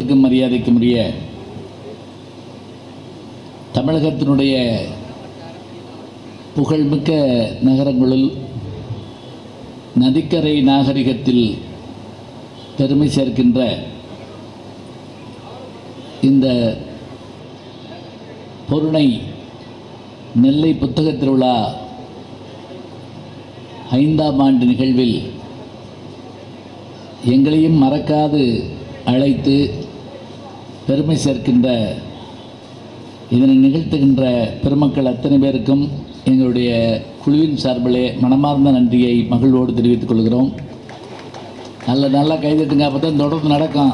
வணக்கத்திற்கும் மரியாதைக்கும் உரிய தமிழகத்தினுடைய புகழ்மிக்க நகரங்களுள் நதிக்கரை நாகரிகத்தில் பெருமை சேர்க்கின்ற இந்த பொருணை நெல்லை புத்தகத் திருவிழா ஐந்தாம் ஆண்டு நிகழ்வில் எங்களையும் மறக்காது அழைத்து பெருமை சேர்க்கின்ற இதனை நிகழ்த்துகின்ற பெருமக்கள் அத்தனை பேருக்கும் எங்களுடைய குழுவின் சார்பிலே மனமார்ந்த நன்றியை மகிழ்வோடு தெரிவித்துக் கொள்கிறோம் நல்ல நல்லா கைதட்டுங்க அப்போ தான் தொடர்ந்து நடக்கும்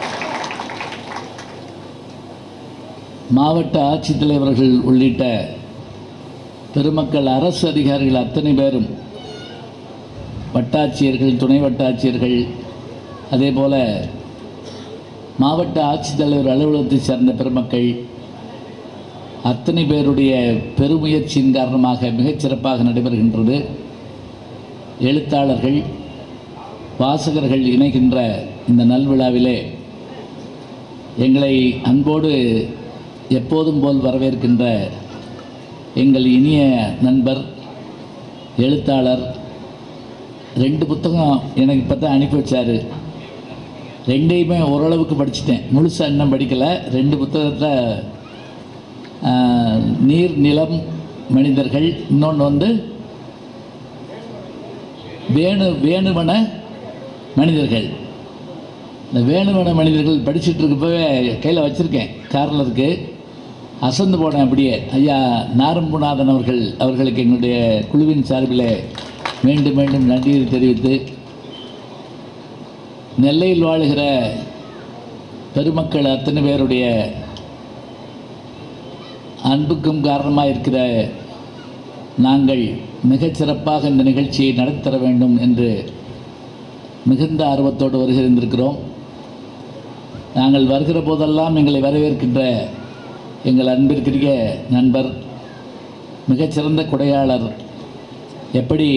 மாவட்ட ஆட்சித்தலைவர்கள் உள்ளிட்ட பெருமக்கள் அரசு அதிகாரிகள் அத்தனை பேரும் வட்டாட்சியர்கள் துணை வட்டாட்சியர்கள் அதே போல மாவட்ட ஆட்சித்தலைவர் அலுவலகத்தைச் சேர்ந்த பெருமக்கள் அத்தனை பேருடைய பெருமுயற்சியின் காரணமாக மிகச் சிறப்பாக நடைபெறுகின்றது எழுத்தாளர்கள் வாசகர்கள் இணைகின்ற இந்த நல்விழாவிலே எங்களை அன்போடு எப்போதும் போல் வரவேற்கின்ற எங்கள் இனிய நண்பர் எழுத்தாளர் ரெண்டு புத்தகம் எனக்கு இப்போ தான் அனுப்பி வச்சார் ரெண்டையுமே ஓரளவுக்கு படிச்சிட்டேன் முழுசாக இன்னும் படிக்கலை ரெண்டு புத்தகத்தில் ஆஹ், நீர் நிலம் மனிதர்கள் இன்னொன்று வந்து வேணு வேணுவன மனிதர்கள் இந்த வேணுவன மனிதர்கள் படிச்சுட்டு இருக்கப்பவே கையில் வச்சுருக்கேன் காரில் இருக்குது அசந்து போனேன் அப்படியே ஐயா நாரம்புநாதன் அவர்கள் அவர்களுக்கு எங்களுடைய குழுவின் சார்பில் மீண்டும் மீண்டும் நன்றியை தெரிவித்து நெல்லையில் வாழுகிற பெருமக்கள் அத்தனை பேருடைய அன்புக்கும் காரணமாக இருக்கிற நாங்கள் மிகச் சிறப்பாக இந்த நிகழ்ச்சியை நடத்தர வேண்டும் என்று மிகுந்த ஆர்வத்தோடு வருகிறந்திருக்கிறோம் நாங்கள் வருகிற போதெல்லாம் எங்களை வரவேற்கின்ற எங்கள் அன்பிற்குரிய நண்பர் மிகச்சிறந்த கொடையாளர் எப்படி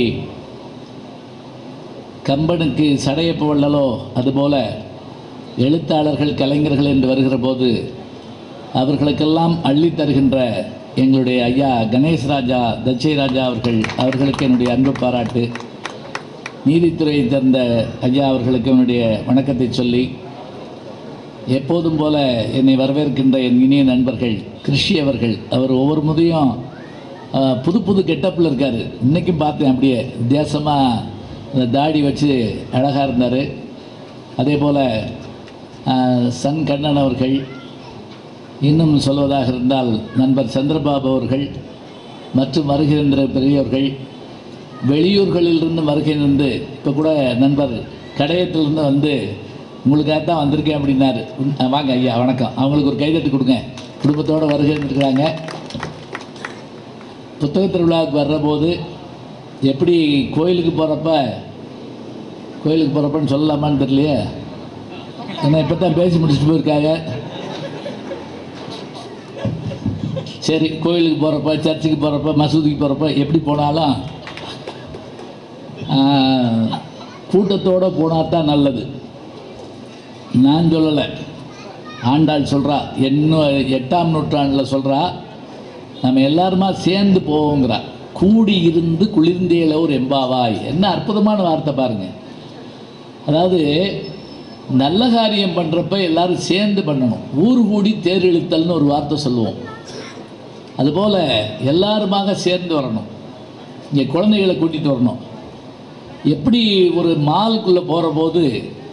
கம்பனுக்கு சடையப்பு வள்ளலோ அதுபோல எழுத்தாளர்கள் கலைஞர்கள் என்று வருகிற போது அவர்களுக்கெல்லாம் அள்ளித் தருகின்ற எங்களுடைய ஐயா கணேஷ் ராஜா தச்சை ராஜா அவர்கள் அவர்களுக்கு என்னுடைய அன்பு பாராட்டு நீதித்துறையை சேர்ந்த ஐயா அவர்களுக்கு என்னுடைய வணக்கத்தை சொல்லி எப்போதும் போல என்னை வரவேற்கின்ற என் இனிய நண்பர்கள் கிருஷி அவர்கள் அவர் ஒவ்வொரு முறையும் ஆ, புது புது கெட்டப்பில் இருக்கார் இன்றைக்கும் பார்த்தேன் அப்படியே வித்தியாசமாக இந்த தாடி வச்சு அழகாக இருந்தார் அதே போல் சன் கண்ணன் அவர்கள் இன்னும் சொல்வதாக இருந்தால் நண்பர் சந்திரபாபு அவர்கள் மற்றும் வருகின்ற பெரியவர்கள் வெளியூர்களிலிருந்து வருகை நின்று இப்போ கூட நண்பர் கடையத்திலிருந்து வந்து உங்களுக்காக தான் வந்திருக்கேன் அப்படின்னாரு உம், அஹ், வாங்க ஐயா வணக்கம் அவங்களுக்கு ஒரு கைதட்டு கொடுங்க குடும்பத்தோடு வருகை இருக்கிறாங்க புத்தக திருவிழாவுக்கு வர்ற போது எப்படி கோயிலுக்கு போகிறப்ப கோயிலுக்கு போகிறப்பன்னு சொல்லலாமான்னு தெரியலையே ஏன்னா இப்போ தான் பேசி முடிச்சுட்டு போயிருக்காங்க சரி கோயிலுக்கு போகிறப்ப சர்ச்சுக்கு போகிறப்ப மசூதிக்கு போகிறப்ப எப்படி போனாலும் ஆஹ், கூட்டத்தோட போனால் தான் நல்லது நான் சொல்லலை ஆண்டாள் சொல்கிறா இன்னும் எட்டாம் நூற்றாண்டில் சொல்கிறா நம்ம எல்லாருமா சேர்ந்து போவோங்கிறா கூடி இருந்து குளிர்ந்தேல ஒரு எம்பாவாய் என்ன அற்புதமான வார்த்தை பாருங்க அதாவது நல்ல காரியம் பண்ணுறப்ப எல்லாரும் சேர்ந்து பண்ணணும் ஊர் கூடி தேர் இழுத்தல்னு ஒரு வார்த்தை சொல்லுவோம் அதுபோல் எல்லாருமாக சேர்ந்து வரணும் இங்கே குழந்தைகளை கூட்டிகிட்டு வரணும் எப்படி ஒரு மாலுக்குள்ளே போகிற போது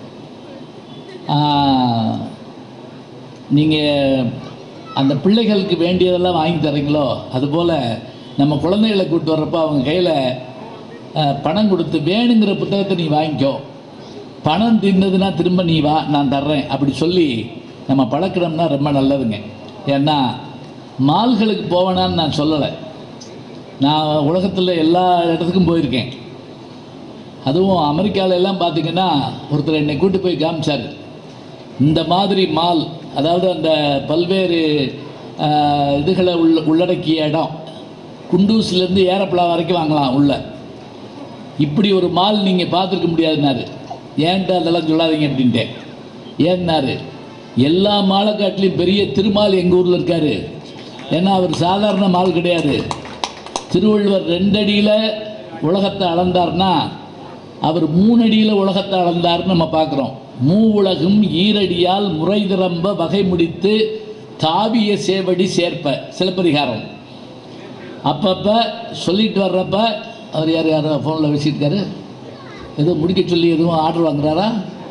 நீங்கள் அந்த பிள்ளைகளுக்கு வேண்டியதெல்லாம் வாங்கி தரீங்களோ அதுபோல் நம்ம குழந்தைகளை கூப்பிட்டு வர்றப்போ அவங்க கையில் பணம் கொடுத்து வேணுங்கிற புத்தகத்தை நீ வாங்கிக்கோ பணம் தின்னதுன்னா திரும்ப நீ வா நான் தர்றேன் அப்படி சொல்லி நம்ம பழக்கிறோம்னா ரொம்ப நல்லதுங்க ஏன்னா மால்களுக்கு போவேனான்னு நான் சொல்லலை நான் உலகத்தில் எல்லா இடத்துக்கும் போயிருக்கேன் அதுவும் அமெரிக்கால எல்லாம் பார்த்தீங்கன்னா ஒருத்தர் என்னை கூட்டி போய் காமிச்சார் இந்த மாதிரி மால் அதாவது அந்த பல்வேறு ஆஹ், இதுகளை உள்ள உள்ளடக்கிய இடம் குண்டூஸ்லேருந்து ஏரப்பலா வரைக்கும் வாங்கலாம் உள்ள இப்படி ஒரு மால் நீங்கள் பார்த்துருக்க முடியாதுன்னாரு ஏன்ட்டு அதெல்லாம் சொல்லாதீங்க அப்படின்ட்டேன் ஏன்னாரு எல்லா மாலைக்காட்டிலையும் பெரிய திருமால் எங்கள் ஊரில் இருக்கார் ஏன்னா அவர் சாதாரண மால் கிடையாது திருவள்ளுவர் ரெண்டடியில் உலகத்தை அளந்தார்னா அவர் மூணடியில் உலகத்தை அளந்தார்னு நம்ம பார்க்குறோம் மூ உலகும் ஈரடியால் முறை திறம்ப வகை முடித்து தாவிய சேவடி சேர்ப்ப சிலப்பதிகாரம் அப்பப்போ சொல்லிட்டு வர்றப்ப அவர் யார் யாரோ ஃபோனில் வச்சுருக்காரு எதுவும் முடிக்க சொல்லி எதுவும் ஆர்டர் வாங்குறாரா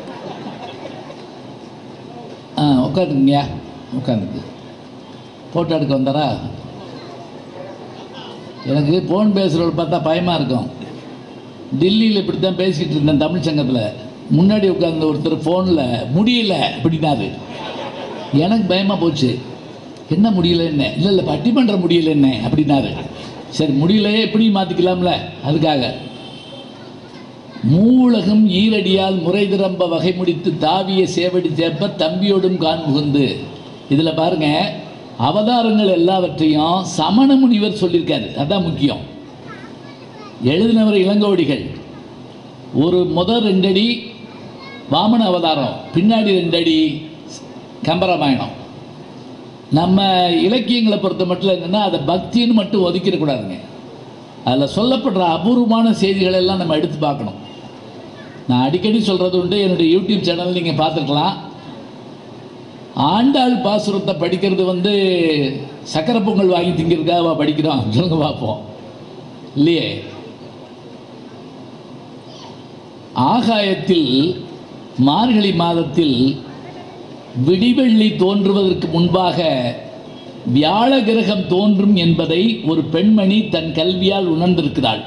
ஆ உட்காந்துக்குங்கய்யா உட்காந்துக்கு ஃபோட்டோ எடுக்க வந்தாரா எனக்கு ஃபோன் பேசுகிறவங்க பார்த்தா பயமாக இருக்கும் டெல்லியில் இப்படி தான் பேசிக்கிட்டு இருந்தேன் தமிழ் சங்கத்தில் முன்னாடி உட்கார்ந்த ஒருத்தர் ஃபோனில் முடியல அப்படின்னாரு எனக்கு பயமாக போச்சு என்ன முடியல என்ன இல்லை இல்லை பட்டிமன்றம் முடியல என்ன அப்படின்னாரு சரி முடியலையே எப்படி மாற்றிக்கலாம்ல அதுக்காக மூலகம் ஈரடியால் முறை திரம்ப வகை முடித்து தாவிய சேவடி சேர்ப்ப தம்பியோடும் காண்புகுந்து இதில் பாருங்க அவதாரங்கள் எல்லாவற்றையும் சமண முனிவர் சொல்லியிருக்காரு அதான் முக்கியம் எழுதினவர் இளங்கோடிகள் ஒரு முதல் ரெண்டடி வாமன அவதாரம் பின்னாடி ரெண்டடி கம்பராமாயணம் நம்ம இலக்கியங்களை பொறுத்த மட்டும் என்னென்னா அதை பக்தின்னு மட்டும் ஒதுக்கிடக்கூடாதுங்க அதில் சொல்லப்படுற அபூர்வமான செய்திகளை எல்லாம் நம்ம எடுத்து பார்க்கணும் நான் அடிக்கடி சொல்கிறது உண்டு என்னுடைய யூடியூப் சேனல் நீங்கள் பார்த்துருக்கலாம் ஆண்டாள் பாசுரத்தை படிக்கிறது வந்து சக்கரை பொங்கல் வாங்கி திங்கிறதுக்காக படிக்கிறோம் சொல்லுங்க பார்ப்போம் இல்லையே ஆகாயத்தில் மார்கழி மாதத்தில் விடிவெள்ளி தோன்றுவதற்கு முன்பாக வியாழ கிரகம் தோன்றும் என்பதை ஒரு பெண்மணி தன் கல்வியால் உணர்ந்திருக்கிறாள்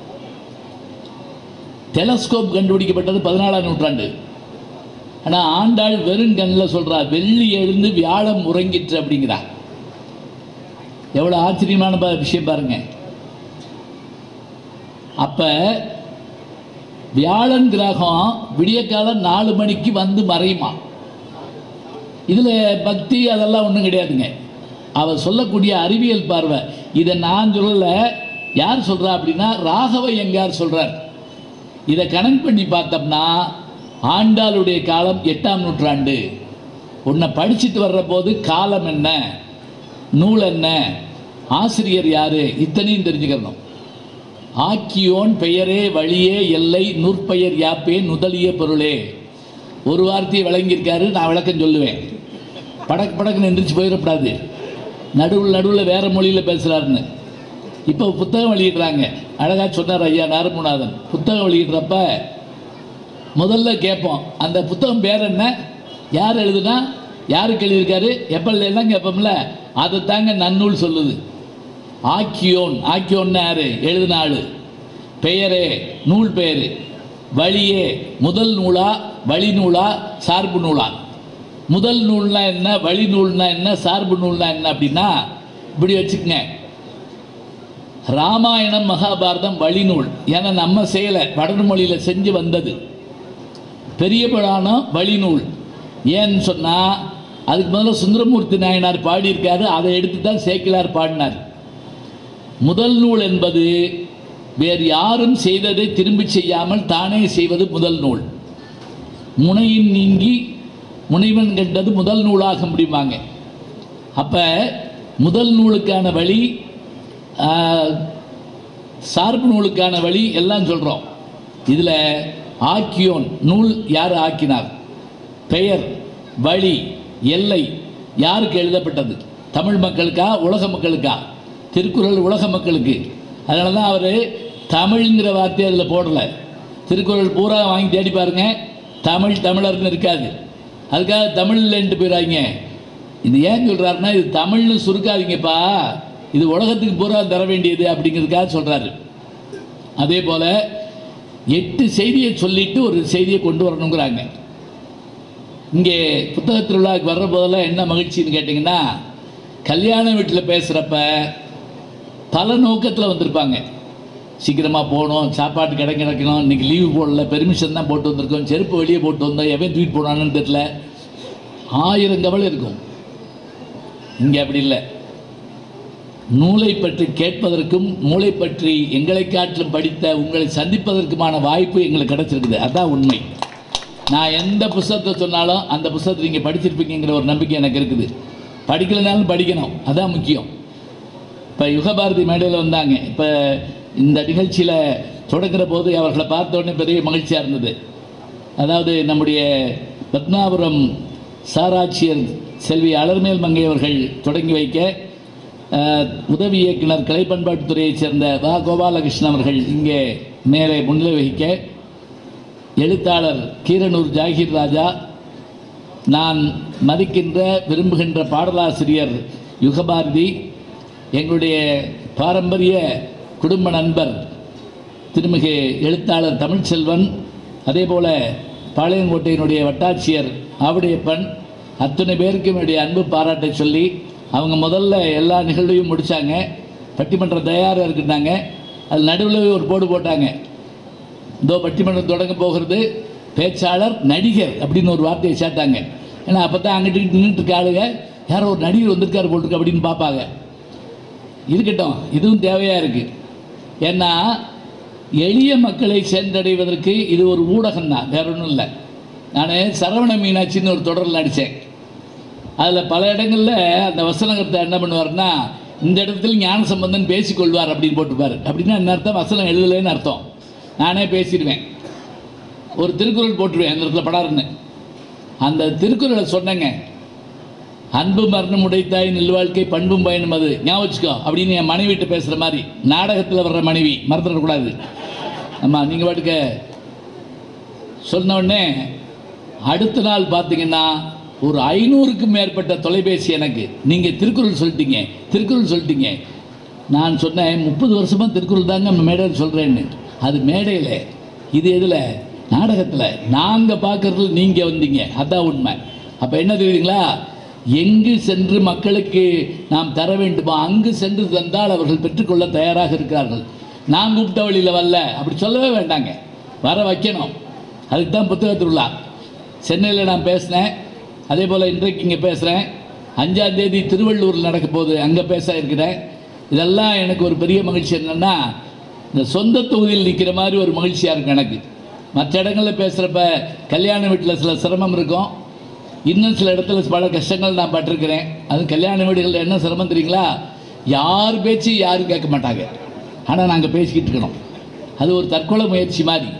டெலஸ்கோப் கண்டுபிடிக்கப்பட்டது பதினாலாம் நூற்றாண்டு ஆனால் ஆண்டாள் வெறுங்கண்ணில் சொல்றா வெள்ளி எழுந்து வியாழம் உறங்கிற்று அப்படிங்கிறா எவ்வளோ ஆச்சரியமான ப- விஷயம் பாருங்க அப்ப வியாழன் கிரகம் விடிய காலம் நாலு மணிக்கு வந்து மறையுமா இதில் பக்தி அதெல்லாம் ஒன்றும் கிடையாதுங்க அவர் சொல்லக்கூடிய அறிவியல் பார்வை இதை நான் சொல்லலை யார் சொல்றா அப்படின்னா ராகவ எங்கார் சொல்றார் இதை கணக்கு பண்ணி பார்த்தோம்னா ஆண்டாளுடைய காலம் எட்டாம் நூற்றாண்டு உன்னை படிச்சுட்டு வர்ற போது காலம் என்ன நூல் என்ன ஆசிரியர் யாரு இத்தனையும் தெரிஞ்சுக்கணும் ஆக்கியோன் பெயரே வழியே எல்லை நூற்பெயர் யாப்பே நுதலிய பொருளே ஒரு வார்த்தையை விளங்கியிருக்காரு நான் விளக்கம் சொல்லுவேன் படக்கு படக்குன்னு எந்திரிச்சு போயிடக்கூடாது நடுவில் நடுவில் வேற மொழியில் பேசுகிறாருன்னு இப்போ புத்தகம் வெளியிடுறாங்க அழகாக சொன்னார் ஐயா நாரமுநாதன் புத்தகம் வெளியிடுறப்ப முதல்ல கேட்போம் அந்த புத்தகம் பேர் என்ன யார் எழுதுனா யாருக்கு எழுதியிருக்காரு எப்போ எல்லாம் கேட்போம்ல அதை தாங்க நன்னூல் சொல்லுது ஆக்கியோன் ஆக்கியோன்னு யாரு எழுதின ஆளு பெயரே நூல் பெயரு வழியே முதல் நூலா வழி நூலா சார்பு நூலா முதல் நூல்னா என்ன வழி நூல்னா என்ன சார்பு நூல்னா என்ன அப்படின்னா இப்படி வச்சுக்கங்க ராமாயணம் மகாபாரதம் வழிநூல் ஏன்னா நம்ம செய்யலை வடமொழியில் செஞ்சு வந்தது பெரிய புராணம் வழிநூல் ஏன்னு சொன்னால் அதுக்கு முதல்ல சுந்தரமூர்த்தி நாயனார் பாடியிருக்காரு அதை எடுத்து தான் சேக்கிலார் பாடினார் முதல் நூல் என்பது வேறு யாரும் செய்ததை திரும்பி செய்யாமல் தானே செய்வது முதல் நூல் முனையின் நீங்கி முனைவன் கண்டது முதல் நூலாக முடியுமாங்க அப்போ முதல் நூலுக்கான வழி ஆஹ், சார்பு நூலுக்கான வழி எல்லாம் சொல்கிறோம் இதில் ஆக்கியோன் நூல் யார் ஆக்கினார் பெயர் வழி எல்லை யாருக்கு எழுதப்பட்டது தமிழ் மக்களுக்கா உலக மக்களுக்கா திருக்குறள் உலக மக்களுக்கு அதனால தான் அவர் தமிழ்ங்கிற வார்த்தையை அதில் போடலை திருக்குறள் பூரா வாங்கி தேடி பாருங்க தமிழ் தமிழர்னு இருக்காது அதுக்காக தமிழ்லன்ட்டு போயிடாதீங்க இது ஏன் சொல்கிறாருன்னா இது தமிழ்னு சுருக்காதீங்கப்பா இது உலகத்துக்கு பூரா தர வேண்டியது அப்படிங்கிறதுக்காக சொல்கிறாரு அதே போல் எட்டு செய்தியை சொல்லிட்டு ஒரு செய்தியை கொண்டு வரணுங்கிறாங்க இங்கே புத்தக திருவிழாவுக்கு வர்ற போதெல்லாம் என்ன மகிழ்ச்சின்னு கேட்டிங்கன்னா கல்யாண வீட்டில் பேசுகிறப்ப பல நோக்கத்தில் வந்திருப்பாங்க சீக்கிரமாக போகணும் சாப்பாட்டு கடை கிடைக்கணும் இன்றைக்கி லீவு போடல பெர்மிஷன் தான் போட்டு வந்திருக்கோம் செருப்பு வெளியே போட்டு வந்தோம் எவன் தூக்கிட்டு போனான்னு தெரில ஆயிரம் கவலை இருக்கும் இங்கே அப்படி இல்லை நூலை பற்றி கேட்பதற்கும் நூலை பற்றி எங்களை காட்டிலும் படித்த உங்களை சந்திப்பதற்குமான வாய்ப்பு எங்களுக்கு கிடைச்சிருக்குது அதான் உண்மை நான் எந்த புஸ்தகத்தை சொன்னாலும் அந்த புஸ்தகத்தை நீங்கள் படிச்சிருப்பீங்கிற ஒரு நம்பிக்கை எனக்கு இருக்குது படிக்கலைனாலும் படிக்கணும் அதான் முக்கியம் இப்போ யுகபாரதி மேடையில் வந்தாங்க இப்போ இந்த நிகழ்ச்சியில் தொடங்குற போது அவர்களை பார்த்த உடனே பெரிய மகிழ்ச்சியாக இருந்தது அதாவது நம்முடைய பத்மாபுரம் சாராட்சியர் செல்வி அலர்மேல் மங்கை அவர்கள் தொடங்கி வைக்க அஹ், உதவி இயக்குனர் கலை பண்பாட்டுத்துறையைச் சேர்ந்த வா கோபாலகிருஷ்ணன் அவர்கள் இங்கே மேலே முன்னிலை வகிக்க எழுத்தாளர் கீரனூர் ஜாகிர் ராஜா நான் மதிக்கின்ற விரும்புகின்ற பாடலாசிரியர் யுகபாரதி எங்களுடைய பாரம்பரிய குடும்ப நண்பர் திருமிகு எழுத்தாளர் தமிழ்ச்செல்வன் அதே போல பாளையங்கோட்டையினுடைய வட்டாட்சியர் ஆவுடையப்பன் அத்தனை பேருக்கும் என்னுடைய அன்பு பாராட்டை சொல்லி அவங்க முதல்ல எல்லா நிகழ்வையும் முடித்தாங்க பட்டிமன்றம் தயாராக இருக்குன்னாங்க அது நடுவில் ஒரு போடு போட்டாங்க இதோ பட்டிமன்றம் தொடங்க போகிறது பேச்சாளர் நடிகர் அப்படின்னு ஒரு வார்த்தையை சேர்த்தாங்க ஏன்னா அப்போ தான் அங்கிட்டு நின்றுட்டு இருக்க ஆளுங்க யாரோ ஒரு நடிகர் வந்திருக்காரு போட்டிருக்கு அப்படின்னு பார்ப்பாங்க இருக்கட்டும் இதுவும் தேவையாக இருக்குது ஏன்னா எளிய மக்களை சென்றடைவதற்கு இது ஒரு ஊடகம் தான் வேற ஒன்றும் இல்லை நான் சரவண மீனாட்சின்னு ஒரு தொடரில் நடித்தேன் அதில் பல இடங்களில் அந்த வசனகர்த்தா என்ன பண்ணுவார்னா இந்த இடத்துல ஞான சம்பந்தன் பேசிக்கொள்வார் அப்படின்னு போட்டுப்பார் அப்படின்னா என்ன அர்த்தம் வசனம் எழுதலைன்னு அர்த்தம் நானே பேசிடுவேன் ஒரு திருக்குறள் போட்டுருவேன் அந்த இடத்துல படாருன்னு அந்த திருக்குறளை சொன்னேங்க அன்பு மரணம் உடைத்தாய் நில்வாழ்க்கை பண்பும் பயனும் அது ஞாபகம் வச்சுக்கோ அப்படின்னு என் மனைவிட்ட பேசுகிற மாதிரி நாடகத்தில் வர்ற மனைவி மறந்துடக்கூடாது ஆமாம் நீங்கள் பாட்டுக்க சொன்ன உடனே அடுத்த நாள் பார்த்தீங்கன்னா ஒரு ஐநூறுக்கும் மேற்பட்ட தொலைபேசி எனக்கு நீங்கள் திருக்குறள் சொல்லிட்டீங்க திருக்குறள் சொல்லிட்டீங்க நான் சொன்னேன் முப்பது வருஷமாக திருக்குறள் தாங்க நம்ம மேடையில் சொல்கிறேன்னு அது மேடையில் இது எதில் நாடகத்தில் நாங்கள் பார்க்குறதுல நீங்கள் வந்தீங்க அதான் உண்மை அப்போ என்ன தெரியுதுங்களா எங்கு சென்று மக்களுக்கு நாம் தர வேண்டுமோ அங்கு சென்று தந்தால் அவர்கள் பெற்றுக்கொள்ள தயாராக இருக்கிறார்கள் நான் கூப்பிட்ட வழியில் வரல அப்படி சொல்லவே வேண்டாங்க வர வைக்கணும் அதுக்கு தான் புத்தக திருவிழா சென்னையில் நான் பேசினேன் அதே போல் இன்றைக்கு இங்கே பேசுகிறேன் அஞ்சாம் தேதி திருவள்ளூரில் நடக்க போகுது அங்கே பேச இருக்கிறேன் இதெல்லாம் எனக்கு ஒரு பெரிய மகிழ்ச்சி என்னென்னா இந்த சொந்த தொகுதியில் நிற்கிற மாதிரி ஒரு மகிழ்ச்சியாக இருக்கும் எனக்கு மற்ற இடங்களில் பேசுகிறப்ப கல்யாண வீட்டில் சில சிரமம் இருக்கும் இன்னும் சில இடத்துல பல கஷ்டங்கள் நான் பட்டிருக்கிறேன் அது கல்யாண வீடுகளில் என்ன சிரமம் தெரியுங்களா யார் பேச்சு யாரும் கேட்க மாட்டாங்க ஆனால் நாங்கள் பேசிக்கிட்டு இருக்கணும் அது ஒரு தற்கொலை முயற்சி மாதிரி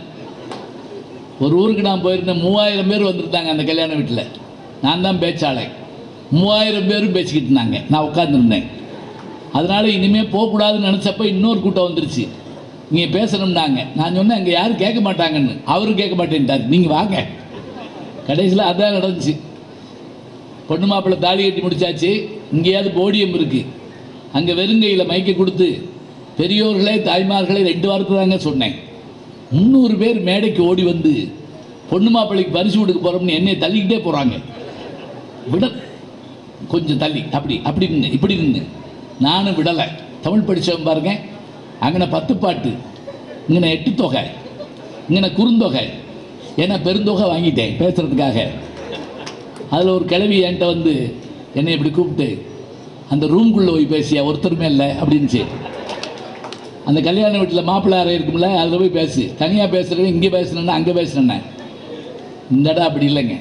ஒரு ஊருக்கு நான் போயிருந்தேன் மூவாயிரம் பேர் வந்திருந்தாங்க அந்த கல்யாண வீட்டில் நான் தான் பேச்சாளை மூவாயிரம் பேரும் பேசிக்கிட்டு இருந்தாங்க நான் உட்காந்துருந்தேன் அதனால் இனிமேல் போகக்கூடாதுன்னு நினச்சப்ப இன்னொரு கூட்டம் வந்துருச்சு நீங்கள் பேசணும்னாங்க நான் சொன்னேன் அங்கே யாரும் கேட்க மாட்டாங்கன்னு அவரும் கேட்க மாட்டேன்ட்டார் நீங்கள் வாங்க கடைசியில் அதான் நடந்துச்சு பொண்ணு மாப்பிள்ளை தாலி கட்டி முடிச்சாச்சு இங்கேயாவது போடியம் இருக்குது அங்கே வெறுங்கையில் மைக்கை கொடுத்து பெரியோர்களே தாய்மார்களே ரெண்டு வாரத்தை தாங்க சொன்னேன் முந்நூறு பேர் மேடைக்கு ஓடி வந்து பொண்ணு மாப்பிள்ளைக்கு பரிசு கொடுக்க போகிறோம்னு என்னை தள்ளிக்கிட்டே போகிறாங்க விட கொஞ்சம் தள்ளி அப்படி அப்படி நின்று இப்படி நின்று நானும் விடலை தமிழ் படித்தவன் பாருங்க அங்கன பத்து பாட்டு இங்கன எட்டு தொகை இங்கன குறுந்தொகை ஏன்னா பெருந்தொகை வாங்கிட்டேன் பேசுகிறதுக்காக அதில் ஒரு கிழவி என்கிட்ட வந்து என்னை இப்படி கூப்பிட்டு அந்த ரூம்குள்ளே போய் பேசியா ஒருத்தருமே இல்லை அப்படின்ச்சு அந்த கல்யாண வீட்டில் மாப்பிள்ளை அறை இருக்கும்ல அதில் போய் பேசு தனியாக பேசுகிறேன் இங்கே பேசுனேன்னா அங்கே பேசுனேன்னே இந்த இடம் அப்படி இல்லைங்க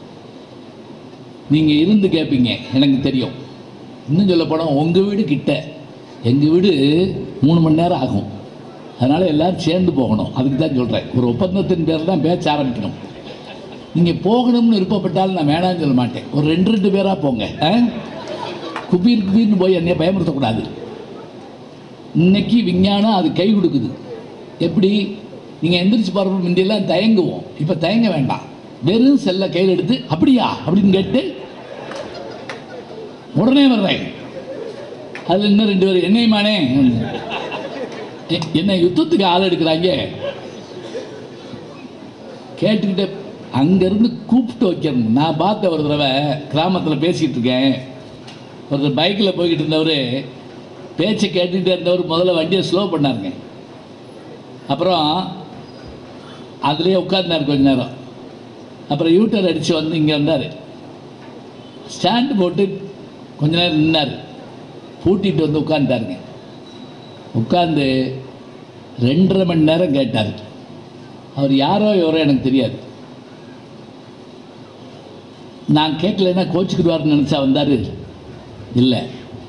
நீங்கள் இருந்து கேட்பீங்க எனக்கு தெரியும் இன்னும் சொல்ல போனால் உங்கள் வீடு கிட்ட எங்கள் வீடு மூணு மணி நேரம் ஆகும் அதனால் எல்லாரும் சேர்ந்து போகணும் அதுக்கு தான் சொல்கிறேன் ஒரு ஒப்பந்தத்தின் பேரில் தான் பேச்ச ஆரம்பிக்கணும் நீங்கள் போகணும்னு விருப்பப்பட்டாலும் நான் வேணாம்னு சொல்ல மாட்டேன் ஒரு ரெண்டு ரெண்டு பேராக போங்க ஆ? குபீர் குபீர்னு போய் என்னைய பயமுறுத்தக்கூடாது இன்னைக்கு விஞ்ஞானம் அது கை கொடுக்குது எப்படி நீங்கள் எந்திரிச்சு போகிறப்ப முந்தியெல்லாம் தயங்குவோம் இப்போ தயங்க வேண்டாம் வெறும் செல்லை கையில் எடுத்து அப்படியா அப்படின்னு கேட்டு உடனே வர்றேன் அதில் இன்னும் ரெண்டு பேர் என்னையுமானே எ- என்ன யுத்தத்துக்கு ஆள் எடுக்கிறாங்க கேட்டுக்கிட்டே அங்கேருந்து கூப்பிட்டு வைக்கணும் நான் பார்த்த ஒரு தடவை கிராமத்தில் பேசிக்கிட்டு இருக்கேன் ஒருத்தர் பைக்கில் போய்கிட்டு இருந்தவர் பேச்சை கேட்டுக்கிட்டே இருந்தவர் முதல்ல வண்டியை ஸ்லோ பண்ணாருங்க அப்புறம் அதுலேயே உட்கார்ந்தார் கொஞ்ச நேரம் அப்புறம் யூட்டர் அடித்து வந்து இங்கே வந்தார் ஸ்டாண்டு போட்டு கொஞ்ச நேரம் நின்னார் பூட்டிட்டு வந்து உட்காந்துட்டாருங்க உட்காந்து ரெண்டரை மணி நேரம் கேட்டார் அவர் யாரோ எவரோ எனக்கு தெரியாது நான் கேட்கலைன்னா கோச்சுக்கிடுவார்னு நினச்சா வந்தார் இல்லை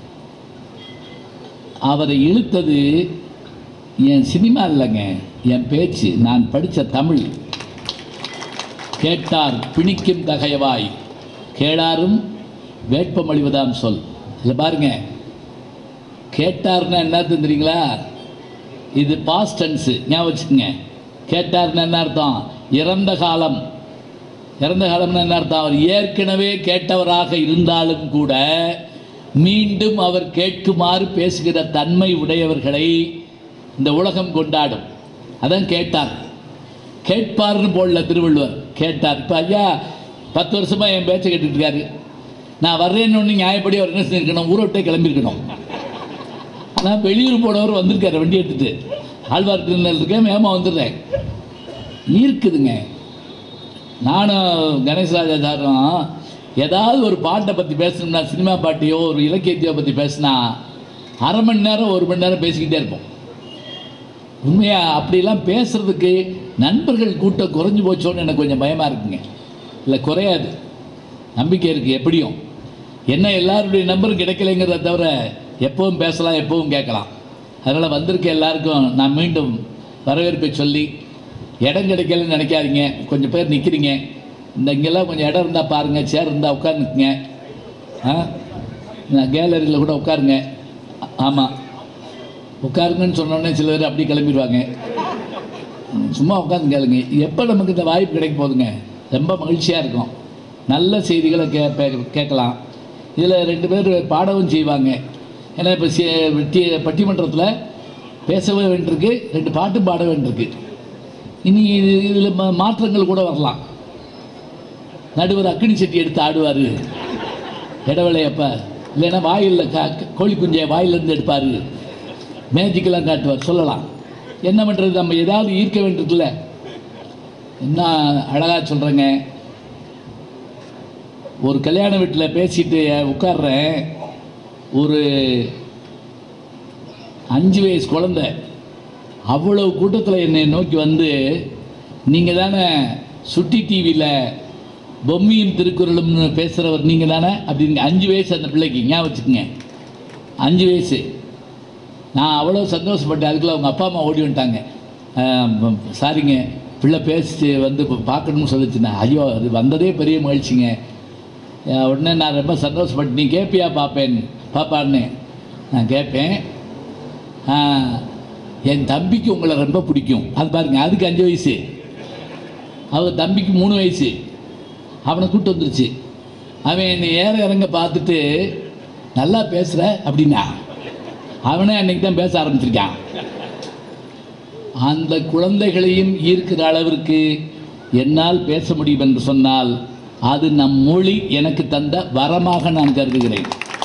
அவரை இழுத்தது என் சினிமா இல்லைங்க என் பேச்சு நான் படித்த தமிழ் கேட்டார் பிணிக்கும் தகையவாய் கேளாரும் வேட்பமளிவதாம் சொல் இல்லை பாருங்க கேட்டார்னா என்ன அர்த்தம் தெரியுங்களா இது பாஸ்ட் டென்ஸு ஞாபகம் வச்சுக்கோங்க கேட்டார்னா என்ன அர்த்தம் இறந்த காலம் இறந்த காலம்னு என்ன அர்த்தம் அவர் ஏற்கனவே கேட்டவராக இருந்தாலும் கூட மீண்டும் அவர் கேட்குமாறு பேசுகிற தன்மை உடையவர்களை இந்த உலகம் கொண்டாடும் அதான் கேட்டார் கேட்பார்னு போடல திருவள்ளுவர் கேட்டார் இப்போ ஐயா பத்து வருஷமாக என் பேச்சை கேட்டுட்டு இருக்காரு நான் வர்றேன்னு ஒன்று நியாயப்படி அவர் என்ன செஞ்சிருக்கணும் ஊரை விட்டே கிளம்பியிருக்கணும் நான் வெளியூர் போனவர் வந்திருக்காரு வண்டி எடுத்துட்டு ஆழ்வார் திருநெல் இருக்கேன் வேகமாக வந்துடுறேன் ஈர்க்குதுங்க நானும் கணேசராஜா சாரும் ஏதாவது ஒரு பாட்டை பற்றி பேசணும்னா சினிமா பாட்டையோ ஒரு இலக்கியத்தையோ பற்றி பேசினா அரை மணி நேரம் ஒரு மணி நேரம் பேசிக்கிட்டே இருப்போம் உண்மையாக அப்படிலாம் பேசுறதுக்கு நண்பர்கள் கூட்டம் குறைஞ்சு போச்சோன்னு எனக்கு கொஞ்சம் பயமாக இருக்குங்க இல்லை குறையாது நம்பிக்கை இருக்குது எப்படியும் என்ன எல்லாருடைய நம்பரும் கிடைக்கலைங்கிறத தவிர எப்பவும் பேசலாம் எப்பவும் கேட்கலாம் அதனால் வந்திருக்க எல்லாருக்கும் நான் மீண்டும் வரவேற்பை சொல்லி இடம் கிடைக்கலன்னு நினைக்காதீங்க கொஞ்சம் பேர் நிற்கிறீங்க இந்த இங்கெல்லாம் கொஞ்சம் இடம் இருந்தால் பாருங்கள் சேர் இருந்தால் உட்காந்துக்குங்க ஆ கேலரியில் கூட உட்காருங்க ஆமாம் உட்காருங்கன்னு சொன்னோடனே சில பேர் அப்படி கிளம்பிடுவாங்க சும்மா உட்காந்து கேளுங்க எப்போ நமக்கு இந்த வாய்ப்பு கிடைக்க போகுதுங்க ரொம்ப மகிழ்ச்சியாக இருக்கும் நல்ல செய்திகளை கே பே- கேட்கலாம் இதில் ரெண்டு பேர் பாடவும் செய்வாங்க ஏன்னா இப்போ சி டி- பட்டிமன்றத்தில் பேசவே வேண்டியிருக்கு ரெண்டு பாட்டும் பாட வேண்டியிருக்கு இனி இது இதில் மா மாற்றங்கள் கூட வரலாம் நடுவர் அக்கினி சட்டி எடுத்து ஆடுவார் இடவேளையப்ப இல்லைன்னா வாயில் கா கோழி குஞ்சை வாயிலிருந்து எடுப்பார் மேஜிக்கெல்லாம் காட்டுவார் சொல்லலாம் என்ன பண்ணுறது நம்ம ஏதாவது ஈர்க்க வேண்டியிருக்குல்ல என்ன அழகாக சொல்கிறேங்க ஒரு கல்யாண வீட்டில் பேசிட்டு உட்கார்றேன் ஒரு அஞ்சு வயசு குழந்தை அவ்வளவு கூட்டத்தில் என்னை நோக்கி வந்து நீங்கள் தானே சுட்டி டிவியில் பொம்மியும் திருக்குறளும்னு பேசுகிறவர் நீங்கள் தானே அப்படின்னு அஞ்சு வயசு அந்த பிள்ளைக்கு ஞாபகம் வச்சுக்கோங்க அஞ்சு வயசு நான் அவ்வளோ சந்தோஷப்பட்டேன் அதுக்குள்ள அவங்க அப்பா அம்மா ஓடி வந்துட்டாங்க ஆஹ் சாரிங்க பிள்ளை பேசி வந்து இப்போ பார்க்கணும்னு சொல்லிச்சுண்ணே ஐயோ அது வந்ததே பெரிய மகிழ்ச்சிங்க ஆஹ் உடனே நான் ரொம்ப சந்தோஷப்பட்டு நீ கேட்பியா பார்ப்பேன் பாப்பான்னு நான் கேட்பேன் ஆஹ் என் தம்பிக்கு உங்களை ரொம்ப பிடிக்கும் அது பாருங்க அதுக்கு அஞ்சு வயசு அவர் தம்பிக்கு மூணு வயசு அவனை கூப்பிட்டு வந்துருச்சு அவன் என்னை ஏற இறங்க பார்த்துட்டு நல்லா பேசுகிற அப்படின்னா அவனே அன்னைக்கு தான் பேச ஆரம்பிச்சிருக்கான் அந்த குழந்தைகளையும் ஈர்க்கிற அளவிற்கு என்னால் பேச முடியும் என்று சொன்னால் அது நம் மொழி எனக்கு தந்த வரமாக நான் கருதுகிறேன்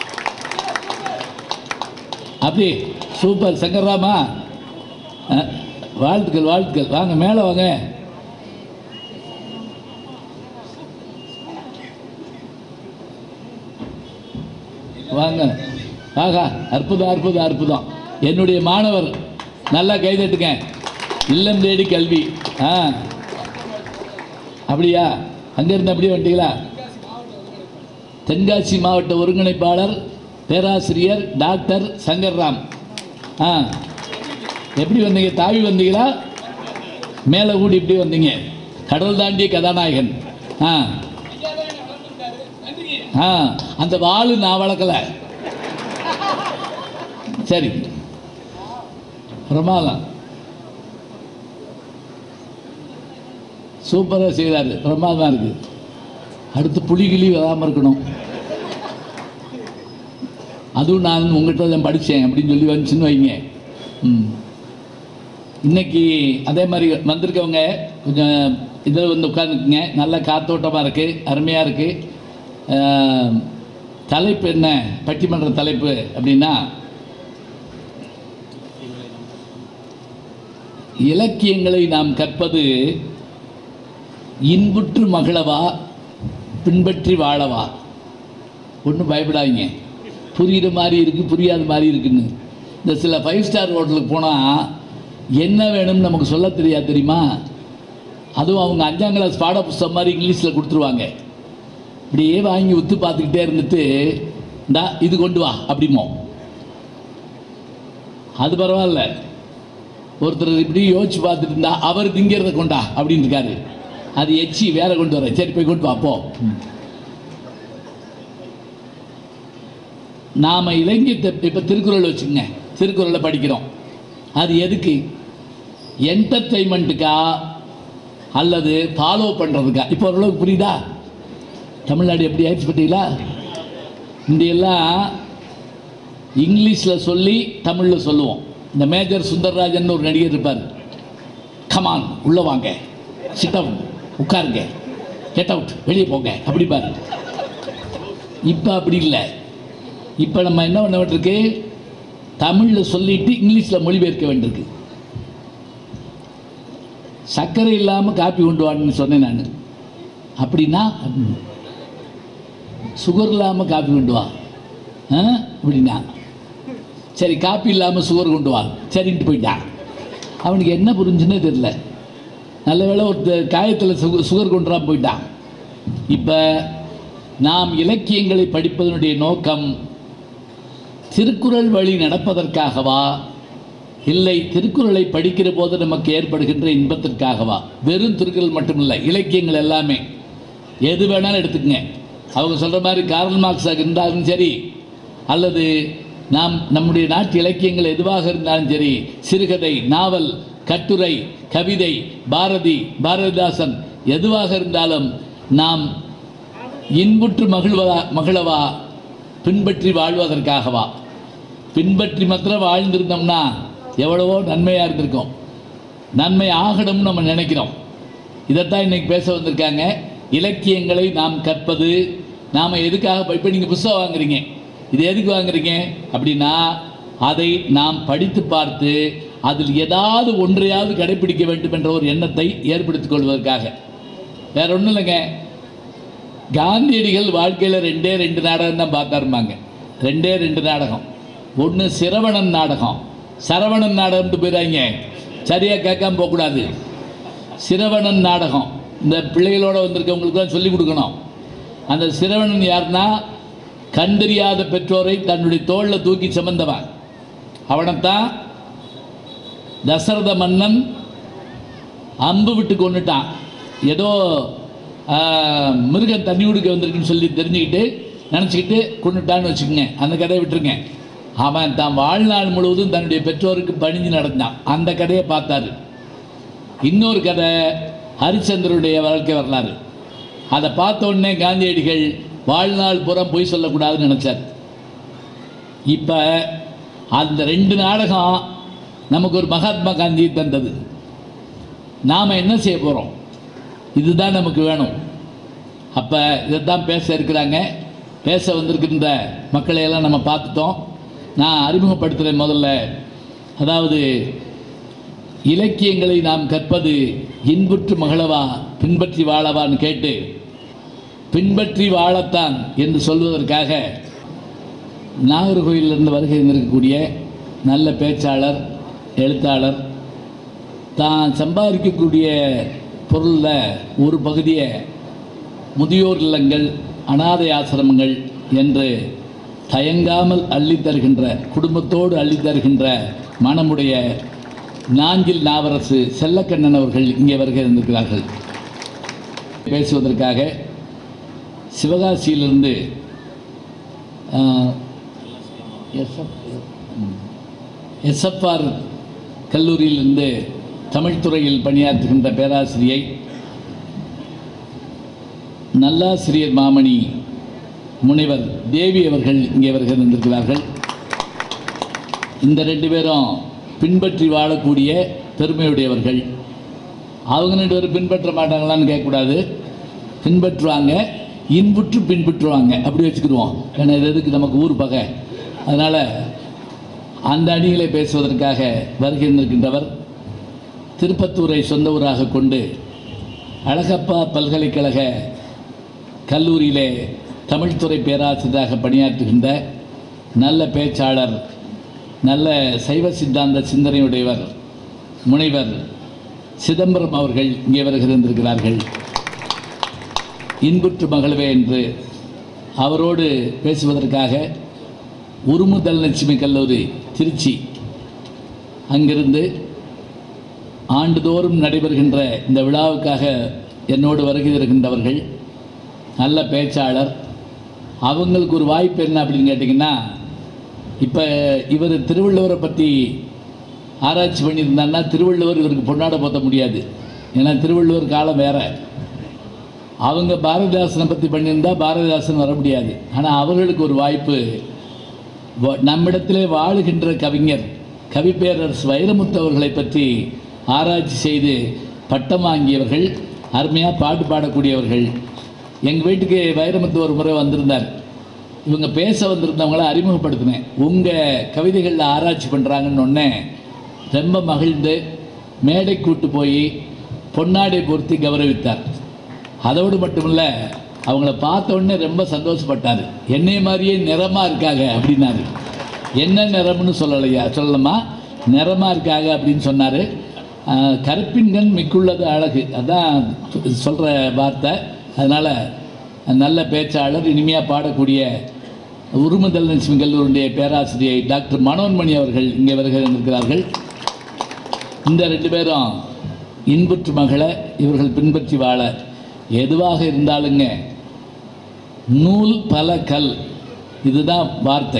அப்படி சூப்பர் சங்கர்ராமா அஹ், வாழ்த்துக்கள் வாழ்த்துக்கள் வாங்க மேலே வாங்க வாங்க ஆகா அற்புதம் அற்புதம் அற்புதம் என்னுடைய மாணவர் நல்லா கைதட்டுங்க இல்லம் தேடி கல்வி ஆ அப்படியா அங்கேருந்து அப்படியே வந்துட்டீங்களா தென்காசி மாவட்ட ஒருங்கிணைப்பாளர் பேராசிரியர் டாக்டர் சங்கர்ராம் ஆ எப்படி வந்தீங்க தாவி வந்தீங்களா மேலே கூடி இப்படி வந்தீங்க கடல் தாண்டிய கதாநாயகன் ஆ ஆ அந்த வாளு நான் வளர்க்கல சரி பிரமாதம் சூப்பராக செய்கிறாரு பிரமாதமாக இருக்கு அடுத்து புலிகிளி வராமல் இருக்கணும் அதுவும் நான் உங்கள்கிட்ட தான் படித்தேன் அப்படின்னு சொல்லி வந்துச்சுன்னு வைங்க ம் இன்னைக்கு அதே மாதிரி வந்திருக்கவங்க கொஞ்சம் இதில் வந்து உட்காந்துக்குங்க நல்ல காத்தோட்டமாக இருக்குது அருமையாக இருக்குது தலைப்பு என்ன பட்டிமன்ற தலைப்பு அப்படின்னா இலக்கியங்களை நாம் கற்பது இன்புற்று மகிழவா பின்பற்றி வாழவா ஒன்றும் பயப்படாதீங்க புரியுற மாதிரி இருக்குது புரியாத மாதிரி இருக்குன்னு இந்த சில ஃபைவ் ஸ்டார் ஹோட்டலுக்கு போனால் என்ன வேணும்னு நமக்கு சொல்ல தெரியாது தெரியுமா அதுவும் அவங்க அஞ்சாம் கிளாஸ் பாட புஸ்தகம் மாதிரி இங்கிலீஷில் கொடுத்துருவாங்க இப்படியே வாங்கி உத்து பார்த்துக்கிட்டே இருந்துட்டு இந்தா இது கொண்டு வா அப்படிமோ அது பரவாயில்ல ஒருத்தர் இப்படி யோசிச்சு பார்த்துட்டு இருந்தா அவர் திங்கிறத கொண்டா அப்படின்னு இருக்காரு அது எச்சி வேற கொண்டு வர சரி போய் கொண்டு வா போ நாம் இலங்கியத்தை இப்போ திருக்குறள் வச்சுக்கோங்க திருக்குறளை படிக்கிறோம் அது எதுக்கு என்டர்டைன்மெண்ட்டுக்கா அல்லது ஃபாலோ பண்ணுறதுக்கா இப்போ ஓரளவுக்கு புரியுதா தமிழ்நாடு எப்படி ஆயிடுச்சு பார்த்தீங்களா இந்தியெல்லாம் இங்கிலீஷில் சொல்லி தமிழில் சொல்லுவோம் இந்த மேஜர் சுந்தர்ராஜன் ஒரு நடிகர் இருப்பார் கமான் உள்ளே வாங்க சிட் அவுட் உட்காருங்க கெட் அவுட் வெளியே போங்க அப்படி பாரு இப்போ அப்படி இல்லை இப்போ நம்ம என்ன பண்ண வேண்டியிருக்கு தமிழில் சொல்லிட்டு இங்கிலீஷில் மொழிபெயர்க்க வேண்டியிருக்கு சர்க்கரை இல்லாமல் காப்பி கொண்டு வான்னு சொன்னேன் நான் அப்படின்னா சுகர் இல்லாமல் காப்பி கொண்டு வா ஆ அப்படின்னா சரி காப்பி இல்லாமல் சுகர் கொண்டு வா சரின்ட்டு போயிட்டான் அவனுக்கு என்ன புரிஞ்சுன்னே தெரில நல்ல வேளை ஒரு காயத்தில் சுகர் சுகர் கொண்டு வராம போயிட்டான் இப்போ நாம் இலக்கியங்களை படிப்பதனுடைய நோக்கம் திருக்குறள் வழி நடப்பதற்காகவா இல்லை திருக்குறளை படிக்கிற போது நமக்கு ஏற்படுகின்ற இன்பத்திற்காகவா வெறும் திருக்குறள் மட்டுமில்லை இலக்கியங்கள் எல்லாமே எது வேணாலும் எடுத்துக்கங்க அவங்க சொல்கிற மாதிரி கார்ல் மார்க்ஸாக இருந்தாலும் சரி அல்லது நாம் நம்முடைய நாட்டு இலக்கியங்கள் எதுவாக இருந்தாலும் சரி சிறுகதை நாவல் கட்டுரை கவிதை பாரதி பாரதிதாசன் எதுவாக இருந்தாலும் நாம் இன்புற்று மகிழ்வதா மகிழவா பின்பற்றி வாழ்வதற்காகவா பின்பற்றி மாத்திரம் வாழ்ந்திருந்தோம்னா எவ்வளவோ நன்மையாக இருந்திருக்கும் நன்மை ஆகணும்னு நம்ம நினைக்கிறோம் இதைத்தான் இன்னைக்கு பேச வந்திருக்காங்க இலக்கியங்களை நாம் கற்பது நாம் எதுக்காக இப்போ நீங்கள் புஸ்தகம் வாங்குறீங்க இது எதுக்கு வாங்குறீங்க அப்படின்னா அதை நாம் படித்து பார்த்து அதில் ஏதாவது ஒன்றையாவது கடைபிடிக்க வேண்டும் என்ற ஒரு எண்ணத்தை ஏற்படுத்திக் கொள்வதற்காக வேற ஒன்றும் இல்லைங்க காந்தியடிகள் வாழ்க்கையில் ரெண்டே ரெண்டு நாடகம் தான் பார்த்தாருமாங்க ரெண்டே ரெண்டு நாடகம் ஒன்று சிரவணன் நாடகம் சரவணன் நாடகம்னு போயிடாங்க சரியாக கேட்காம போகக்கூடாது சிரவணன் நாடகம் இந்த பிள்ளைகளோட வந்திருக்கவங்களுக்குலாம் சொல்லிக் கொடுக்கணும் அந்த சிரவணன் யாருன்னா கண் தெரியாத பெற்றோரை தன்னுடைய தோளில் தூக்கி சுமந்தவன் அவனைத்தான் தசரத மன்னன் அம்பு விட்டு கொண்டுட்டான் ஏதோ ஆ, மிருகம் தண்ணி குடிக்க வந்திருக்குன்னு சொல்லி தெரிஞ்சுக்கிட்டு நினச்சிக்கிட்டு கொண்டுட்டான்னு வச்சுக்கோங்க அந்த கதையை விட்டுருங்க அவன் தான் வாழ்நாள் முழுவதும் தன்னுடைய பெற்றோருக்கு பணிஞ்சு நடந்தான் அந்த கதையை பார்த்தாரு இன்னொரு கதை ஹரிச்சந்திரனுடைய வாழ்க்கை வரலாறு அதை பார்த்த உடனே காந்தியடிகள் வாழ்நாள் புறம் பொய் சொல்லக்கூடாதுன்னு நினச்சார் இப்போ அந்த ரெண்டு நாடகம் நமக்கு ஒரு மகாத்மா காந்தி தந்தது நாம் என்ன செய்ய போகிறோம் இதுதான் நமக்கு வேணும் அப்போ இதைத்தான் பேச இருக்கிறாங்க பேச வந்திருக்கின்ற மக்களை எல்லாம் நம்ம பார்த்துட்டோம் நான் அறிமுகப்படுத்துகிறேன் முதல்ல அதாவது இலக்கியங்களை நாம் கற்பது இன்புற்று மகளவா பின்பற்றி வாழவான்னு கேட்டு பின்பற்றி வாழத்தான் என்று சொல்வதற்காக நாகர்கோயிலிருந்து வருகை இருக்கக்கூடிய நல்ல பேச்சாளர் எழுத்தாளர் தான் சம்பாதிக்கக்கூடிய பொருளில் ஒரு பகுதியை முதியோர் இல்லங்கள் அனாதை ஆசிரமங்கள் என்று தயங்காமல் அள்ளித் தருகின்ற குடும்பத்தோடு அள்ளித் தருகின்ற மனமுடைய நாஞ்சில் நாவரசு செல்லக்கண்ணன் அவர்கள் இங்கே வருகை இருந்திருக்கிறார்கள் பேசுவதற்காக சிவகாசியிலிருந்து ஆஹ், எஸ்எப் ம். எஸ்எஃப்ஆர் கல்லூரியிலிருந்து தமிழ்துறையில் பணியாற்றுகின்ற பேராசிரியை நல்லாசிரியர் மாமணி முனைவர் தேவி அவர்கள் இங்கே வருகை வந்திருக்கிறார்கள் இந்த ரெண்டு பேரும் பின்பற்றி வாழக்கூடிய பெருமையுடையவர்கள் அவங்க ரெண்டு பேரும் பின்பற்ற மாட்டாங்களான்னு கேட்கக்கூடாது பின்பற்றுவாங்க இன்புற்று பின்பற்றுவாங்க அப்படி வச்சுக்கிடுவோம் ஏன்னா இது எதுக்கு நமக்கு ஊர் பகை அதனால் அந்த அணிகளை பேசுவதற்காக வருகை இருக்கின்றவர் திருப்பத்தூரை சொந்த ஊராக கொண்டு அழகப்பா பல்கலைக்கழக கல்லூரியிலே தமிழ்துறை பேராசிரியராக பணியாற்றுகின்ற நல்ல பேச்சாளர் நல்ல சைவ சித்தாந்த சிந்தனையுடையவர் முனைவர் சிதம்பரம் அவர்கள் இங்கே வருகிறந்திருக்கிறார்கள் இன்புற்று மகிழ்வே என்று அவரோடு பேசுவதற்காக உருமுதல் லட்சுமி கல்லூரி திருச்சி அங்கிருந்து ஆண்டுதோறும் நடைபெறுகின்ற இந்த விழாவுக்காக என்னோடு வருகை இருக்கின்றவர்கள் நல்ல பேச்சாளர் அவங்களுக்கு ஒரு வாய்ப்பு என்ன அப்படின்னு கேட்டிங்கன்னா இப்போ இவர் திருவள்ளுவரை பற்றி ஆராய்ச்சி பண்ணியிருந்தாருன்னா திருவள்ளுவர் இவருக்கு பொன்னாட போத்த முடியாது ஏன்னா திருவள்ளுவர் காலம் வேற அவங்க பாரதிதாசனை பற்றி பண்ணியிருந்தா பாரதிதாசன் வர முடியாது ஆனால் அவர்களுக்கு ஒரு வாய்ப்பு வ- நம்மிடத்திலே வாழுகின்ற கவிஞர் கவிப்பேரரசு வைரமுத்து அவர்களை பற்றி ஆராய்ச்சி செய்து பட்டம் வாங்கியவர்கள் அருமையாக பாட்டு பாடக்கூடியவர்கள் எங்கள் வீட்டுக்கு வைரமுத்து ஒரு முறை வந்திருந்தார் இவங்க பேச வந்திருந்தவங்கள அறிமுகப்படுத்தினேன் உங்கள் கவிதைகளில் ஆராய்ச்சி பண்ணுறாங்கன்னு ஒன்னே ரொம்ப மகிழ்ந்து மேடை கூட்டு போய் பொன்னாடை பொருத்தி கௌரவித்தார் அதோடு மட்டுமில்ல அவங்கள பார்த்த உடனே ரொம்ப சந்தோஷப்பட்டார் என்னைய மாதிரியே நிறமாக இருக்காங்க அப்படின்னாரு என்ன நிறம்னு சொல்லலையா சொல்லலாமா நிறமாக இருக்காங்க அப்படின்னு சொன்னார் கருப்பின்கண் மிக்குள்ளது அழகு அதான் சொல்கிற வார்த்தை அதனால் நல்ல பேச்சாளர் இனிமையாக பாடக்கூடிய உருமுதல் லட்சுமி கல்லூரியுடைய பேராசிரியை டாக்டர் மனோன்மணி அவர்கள் இங்கே வருகை இருக்கிறார்கள் இந்த ரெண்டு பேரும் இன்புற்று மகள இவர்கள் பின்பற்றி வாழ எதுவாக இருந்தாலுங்க நூல் பல கல் இதுதான் வார்த்தை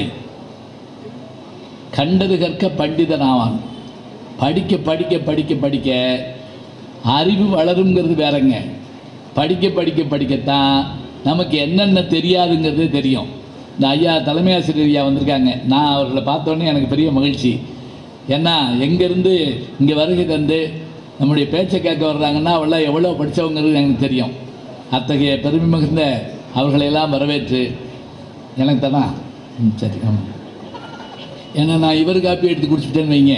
கண்டது கற்க பண்டிதனாவான் படிக்க படிக்க படிக்க படிக்க அறிவு வளருங்கிறது வேறங்க படிக்க படிக்க படிக்கத்தான் நமக்கு என்னென்ன தெரியாதுங்கிறது தெரியும் இந்த ஐயா தலைமை ஆசிரியர் ஐயா வந்திருக்காங்க நான் அவர்களை பார்த்தோன்னே எனக்கு பெரிய மகிழ்ச்சி ஏன்னா எங்கேருந்து இங்கே வருகை தந்து நம்முடைய பேச்சை கேட்க வர்றாங்கன்னா அவெல்லாம் எவ்வளோ படித்தவங்கிறது எனக்கு தெரியும் அத்தகைய பெருமை மிகுந்த அவர்களையெல்லாம் வரவேற்று எனக்கு தானா ம் சரி ஆமாம் ஏன்னா நான் இவர் காப்பி எடுத்து குடிச்சிட்டேன்னு வைங்க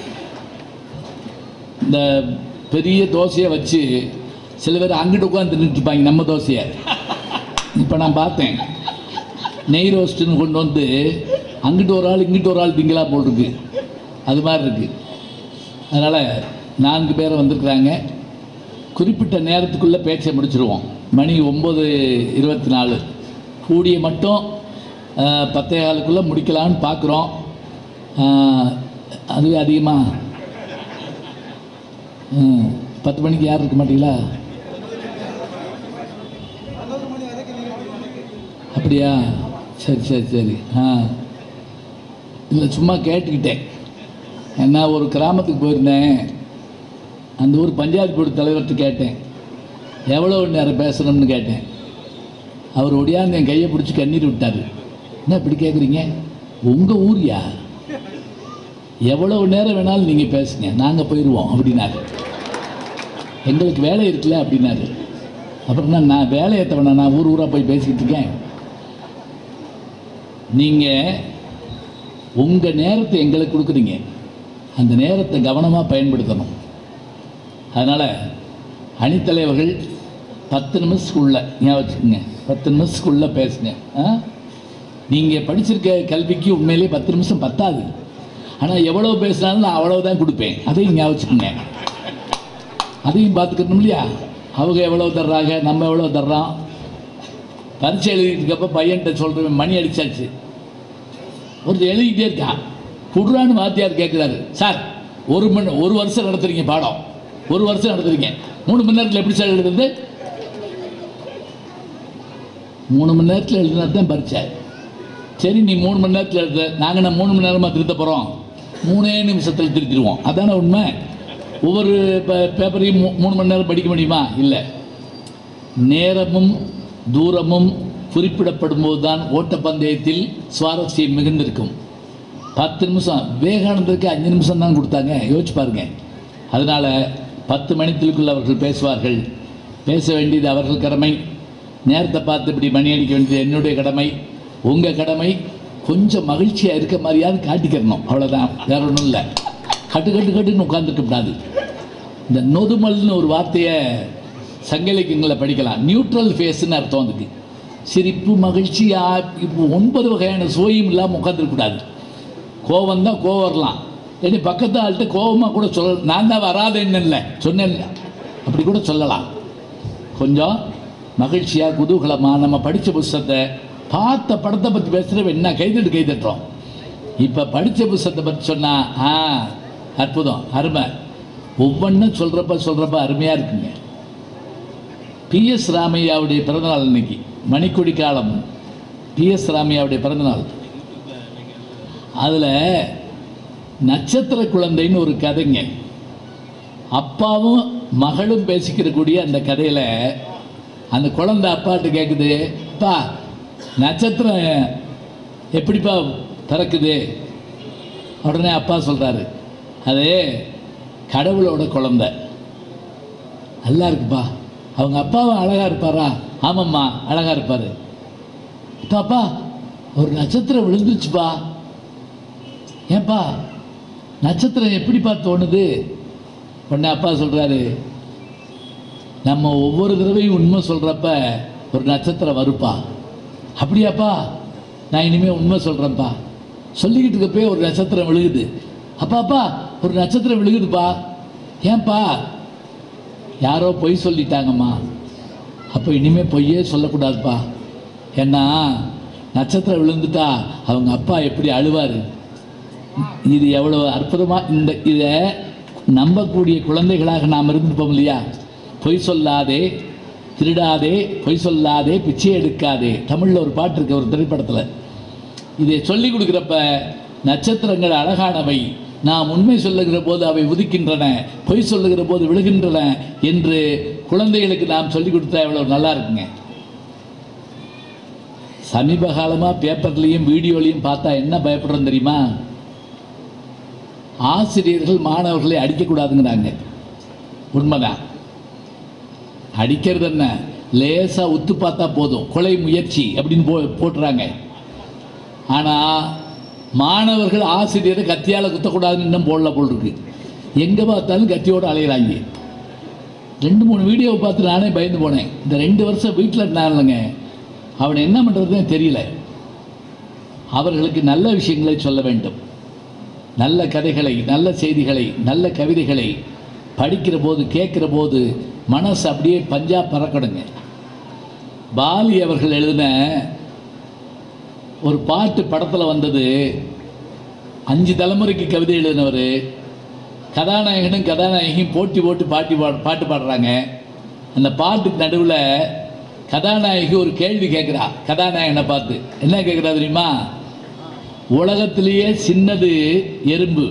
இந்த பெரிய தோசையை வச்சு சில பேர் அங்கிட்டு உட்காந்து நின்றுப்பாங்க நம்ம தோசையை இப்போ நான் பார்த்தேன் நெய் ரோஸ்ட்டுன்னு கொண்டு வந்து அங்கிட்டு ஒரு ஆள் இங்கிட்டு ஒரு ஆள் திங்களா போல் இருக்கு அது மாதிரி இருக்கு அதனால் நான்கு பேர் வந்திருக்கிறாங்க குறிப்பிட்ட நேரத்துக்குள்ளே பேச்சை முடிச்சிருவோம் மணி ஒம்பது இருபத்தி நாலு கூடிய மட்டும் ஆஹ், பத்தே காலுக்குள்ளே முடிக்கலான்னு பார்க்குறோம் அதுவே அதிகமாக ம், பத்து மணிக்கு யாரும் இருக்க மாட்டீங்களா அப்படியா சரி சரி சரி ஆ இல்லை சும்மா கேட்டுக்கிட்டேன் ஏன்னா ஒரு கிராமத்துக்கு போயிருந்தேன் அந்த ஊர் பஞ்சாயத்து போர்டு தலைவர்கிட்ட கேட்டேன் எவ்வளோ நேரம் பேசணும்னு கேட்டேன் அவர் ஒடியாந்து என் கையை பிடிச்சி கண்ணீர் விட்டார் என்ன இப்படி கேட்குறீங்க உங்கள் ஊர்யா எவ்வளவு நேரம் வேணாலும் நீங்கள் பேசுங்க நாங்கள் போயிடுவோம் அப்படின்னாரு எங்களுக்கு வேலை இருக்குல்ல அப்படின்னாரு அப்புறம் நான் நான் வேலையை தவணை நான் ஊர் ஊராக போய் பேசிக்கிட்டு இருக்கேன் நீங்கள் உங்கள் நேரத்தை எங்களுக்கு கொடுக்குறீங்க அந்த நேரத்தை கவனமாக பயன்படுத்தணும் அதனால் அணித்தலைவர்கள் பத்து நிமிஷத்துக்குள்ள ஞாபகம் வச்சுக்கோங்க பத்து நிமிஷத்துக்குள்ள பேசுங்க ஆ நீங்கள் படிச்சிருக்க கல்விக்கு உண்மையிலே பத்து நிமிஷம் பத்தாது ஆனால் எவ்வளோ பேசினாலும் நான் அவ்வளோ தான் கொடுப்பேன் அதையும் ஞாபகம் வச்சுக்கோங்க அதையும் பார்த்துக்கணும் இல்லையா அவங்க எவ்வளோ தர்றாங்க நம்ம எவ்வளோ தர்றோம் பரீட்சை எழுதிட்டுக்கப்ப பையன்கிட்ட சொல்கிறேன் மணி அடிச்சாச்சு ஒருத்தர் எழுதிக்கிட்டே இருக்கான் குடுறான்னு வாத்தியார் கேட்குறாரு சார் ஒரு மணி ஒரு வருஷம் நடத்துறீங்க பாடம் ஒரு வருஷம் நடத்துறீங்க மூணு மணி நேரத்தில் எப்படி சார் எழுதுறது மூணு மணி நேரத்தில் எழுதினா தான் பரீட்சை சரி நீ மூணு மணி நேரத்தில் எழுத நாங்கள் நான் மூணு மணி நேரமாக திருத்த போகிறோம் மூணே நிமிஷத்தில் திருத்திடுவோம் அதானே உண்மை ஒவ்வொரு பே- பேப்பரையும் மூ- மூணு மணி நேரம் படிக்க முடியுமா இல்லை நேரமும் தூரமும் குறிப்பிடப்படும் போது தான் ஓட்டப்பந்தயத்தில் சுவாரஸ்யம் மிகுந்திருக்கும் பத்து நிமிஷம் விவேகானந்தருக்கு அஞ்சு நிமிஷம் தான் கொடுத்தாங்க யோசிச்சு பாருங்க அதனால் பத்து மணித்திற்குள் அவர்கள் பேசுவார்கள் பேச வேண்டியது அவர்கள் கடமை நேரத்தை பார்த்து இப்படி மணி அடிக்க வேண்டியது என்னுடைய கடமை உங்கள் கடமை கொஞ்சம் மகிழ்ச்சியாக இருக்க மாதிரியாவது காட்டிக்கிறணும் அவ்வளோதான் வேற ஒன்றும் இல்லை கட்டு கட்டு கட்டுன்னு உட்காந்துருக்க கூடாது இந்த நொதுமல்னு ஒரு வார்த்தையை சங்க இலக்கியங்களை படிக்கலாம் நியூட்ரல் ஃபேஸ்னு அர்த்தம் அதுக்கு சிரிப்பு மகிழ்ச்சி ஆ- இப்போ ஒன்பது வகையான சுவையும் இல்லாமல் உட்காந்துருக்கக்கூடாது கோவம் தான் கோவம் வரலாம் இனி பக்கத்து ஆள்கிட்ட கோவமாக கூட சொல்ல நான் தான் வராதேன்னு இல்லை சொன்னேன்ல அப்படி கூட சொல்லலாம் கொஞ்சம் மகிழ்ச்சியாக குதூகலமாக நம்ம படித்த புஸ்தகத்தை பார்த்த படத்தை பற்றி பேசுகிறவ என்ன கைதட்டு கைதட்டுறோம் இப்போ படித்த புஸ்தகத்தை பற்றி சொன்னால் ஆ அற்புதம் அருமை ஒவ்வொன்றும் சொல்கிறப்ப சொல்கிறப்ப அருமையாக இருக்குங்க பிஎஸ் ராமையாவுடைய பிறந்தநாள் இன்னைக்கு மணிக்கொடி காலம் பிஎஸ் ராமையாவுடைய பிறந்தநாள் அதில் நட்சத்திர குழந்தைன்னு ஒரு கதைங்க அப்பாவும் மகளும் பேசிக்கிறக்கூடிய அந்த கதையில் அந்த குழந்தை அப்பாட்ட கேட்குது அப்பா நட்சத்திரம் எப்படிப்பா பிறக்குது உடனே அப்பா சொல்கிறாரு அது கடவுளோட குழந்தை நல்லா இருக்குப்பா அவங்க அப்பாவும் அழகாக இருப்பாரா ஆமாம்மா அழகாக இருப்பார் பாப்பா ஒரு நட்சத்திரம் விழுந்துச்சுப்பா ஏன்பா நட்சத்திரம் எப்படிப்பா தோணுது உடனே அப்பா சொல்கிறாரு நம்ம ஒவ்வொரு தடவையும் உண்மை சொல்கிறப்ப ஒரு நட்சத்திரம் வருப்பா அப்படியாப்பா நான் இனிமேல் உண்மை சொல்கிறேன்ப்பா சொல்லிக்கிட்டு இருக்கப்பே ஒரு நட்சத்திரம் விழுகுது அப்பா அப்பா ஒரு நட்சத்திரம் விழுகுதுப்பா ஏன்பா யாரோ பொய் சொல்லிட்டாங்கம்மா அப்போ இனிமேல் பொய்யே சொல்லக்கூடாதுப்பா ஏன்னா நட்சத்திரம் விழுந்துட்டா அவங்க அப்பா எப்படி அழுவார் இது எவ்வளோ அற்புதமாக இந்த இதை நம்பக்கூடிய குழந்தைகளாக நாம் இருந்திருப்போம் இல்லையா பொய் சொல்லாதே திருடாதே பொய் சொல்லாதே பிச்சை எடுக்காதே தமிழில் ஒரு பாட்டு இருக்கு ஒரு திரைப்படத்தில் இதை சொல்லி கொடுக்குறப்ப நட்சத்திரங்கள் அழகானவை நாம் உண்மை சொல்லுகிற போது அவை உதிக்கின்றன பொய் சொல்லுகிற போது விழுகின்றன என்று குழந்தைகளுக்கு நாம் சொல்லி கொடுத்தா எவ்வளவு நல்லா இருக்குங்க சமீப காலமாக பேப்பர்லேயும் வீடியோலையும் பார்த்தா என்ன பயப்படுறோம் தெரியுமா ஆசிரியர்கள் மாணவர்களை அடிக்கக்கூடாதுங்கிறாங்க உண்மைதான் அடிக்கிறது என்ன லேசாக உத்து பார்த்தா போதும் கொலை முயற்சி அப்படின்னு போ போட்டுறாங்க ஆனால் மாணவர்கள் ஆசிரியரை கத்தியால் குத்தக்கூடாதுன்னு இன்னும் போடல போல் இருக்கு எங்கே பார்த்தாலும் கத்தியோடு அலையிறாங்க ரெண்டு மூணு வீடியோவை பார்த்து நானே பயந்து போனேன் இந்த ரெண்டு வருஷம் வீட்டில் இருந்தாங்க அவனை என்ன பண்ணுறதுன்னு தெரியல அவர்களுக்கு நல்ல விஷயங்களை சொல்ல வேண்டும் நல்ல கதைகளை நல்ல செய்திகளை நல்ல கவிதைகளை படிக்கிற போது கேட்குற போது மனசு அப்படியே பஞ்சா பறக்கணுங்க பாலி அவர்கள் எழுதின ஒரு பாட்டு படத்தில் வந்தது அஞ்சு தலைமுறைக்கு கவிதை எழுதினவர் கதாநாயகனும் கதாநாயகியும் போட்டி போட்டு பாட்டி பா பாட்டு பாடுறாங்க அந்த பாட்டுக்கு நடுவில் கதாநாயகி ஒரு கேள்வி கேட்குறா கதாநாயகனை பார்த்து என்ன கேட்குறா தெரியுமா உலகத்திலேயே சின்னது எறும்பு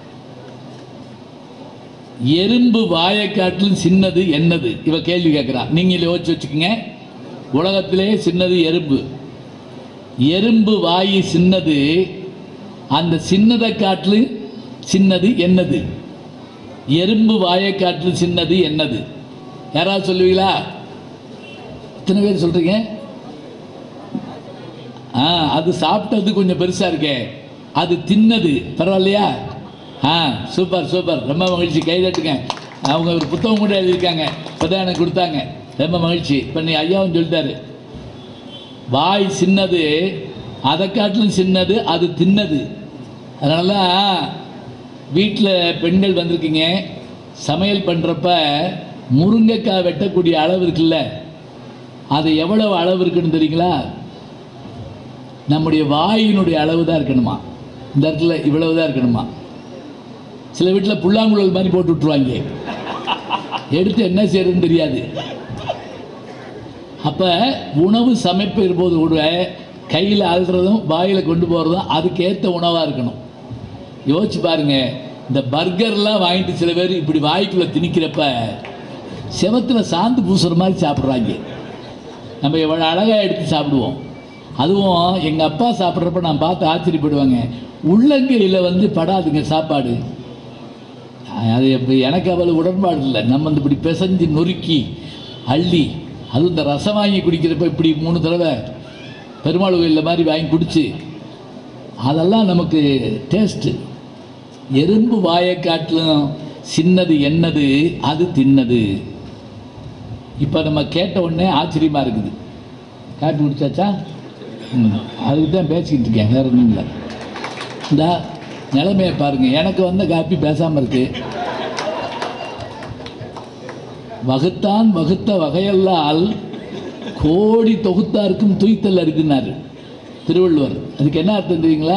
எறும்பு வாயை காட்டிலும் சின்னது என்னது இவ கேள்வி கேட்குறா நீங்கள் யோசிச்சு வச்சுக்கோங்க உலகத்திலே சின்னது எறும்பு எறும்பு வாயு சின்னது அந்த சின்னதை காட்டிலும் சின்னது என்னது எறும்பு வாயை காட்டிலும் சின்னது என்னது யாராவது சொல்லுவீங்களா எத்தனை பேர் சொல்கிறீங்க ஆ அது சாப்பிட்டது கொஞ்சம் பெருசாக இருக்கே அது தின்னது பரவாயில்லையா ஆ சூப்பர் சூப்பர் ரொம்ப மகிழ்ச்சி கைதட்டுங்க அவங்க ஒரு புத்தகம் கூட எழுதியிருக்காங்க இப்போ தான் எனக்கு கொடுத்தாங்க ரொம்ப மகிழ்ச்சி இப்போ நீ ஐயாவும் சொல்லிட்டாரு வாய் சின்னது அதை காட்டிலும் சின்னது அது தின்னது அதனால தான் வீட்டில் பெண்கள் வந்திருக்கீங்க சமையல் பண்ணுறப்ப முருங்கைக்காய் வெட்டக்கூடிய அளவு இருக்குல்ல அது எவ்வளவு அளவு இருக்குன்னு தெரியுங்களா நம்முடைய வாயினுடைய அளவு தான் இருக்கணுமா இந்த இடத்துல இவ்வளவு தான் இருக்கணுமா சில வீட்டில் புல்லாங்குழல் மாதிரி போட்டு விட்ருவாங்க எடுத்து என்ன செய்யறதுன்னு தெரியாது அப்போ உணவு சமைப்பிற போது கூட கையில் அழுறதும் வாயில் கொண்டு போகிறதும் அதுக்கேற்ற உணவாக இருக்கணும் யோசிச்சு பாருங்க இந்த பர்கர்லாம் வாங்கிட்டு சில பேர் இப்படி வாய்க்குள்ளே திணிக்கிறப்ப செவத்தில் சாந்து பூசுகிற மாதிரி சாப்பிட்றாங்க நம்ம எவ்வளோ அழகாக எடுத்து சாப்பிடுவோம் அதுவும் எங்கள் அப்பா சாப்பிட்றப்ப நான் பார்த்து ஆச்சரியப்படுவாங்க உள்ளங்கையில் வந்து படாதுங்க சாப்பாடு அது இப்போ எனக்கு அவ்வளவு உடன்பாடு இல்லை நம்ம வந்து இப்படி பிசைஞ்சு நொறுக்கி அள்ளி அதுவும் இந்த ரசம் வாங்கி குடிக்கிறப்ப இப்படி மூணு தடவை பெருமாள் கோயிலில் மாதிரி வாங்கி குடிச்சு அதெல்லாம் நமக்கு டேஸ்ட்டு எறும்பு வாயை காட்டிலும் சின்னது என்னது அது தின்னது இப்போ நம்ம கேட்ட உடனே ஆச்சரியமாக இருக்குது காப்பி குடிச்சாச்சா ம் அதுக்கு தான் பேசிக்கிட்டு இருக்கேன் வேறு ஒன்றும் இல்லை இந்த நிலைமையை பாருங்கள் எனக்கு வந்த காப்பி பேசாமல் இருக்கு வகுத்தான் வகுத்த வகையல்லால் கோடி தொகுத்தாருக்கும் துய்த்தல் இருக்குன்னாரு திருவள்ளுவர் அதுக்கு என்ன அர்த்தம் தெரியுங்களா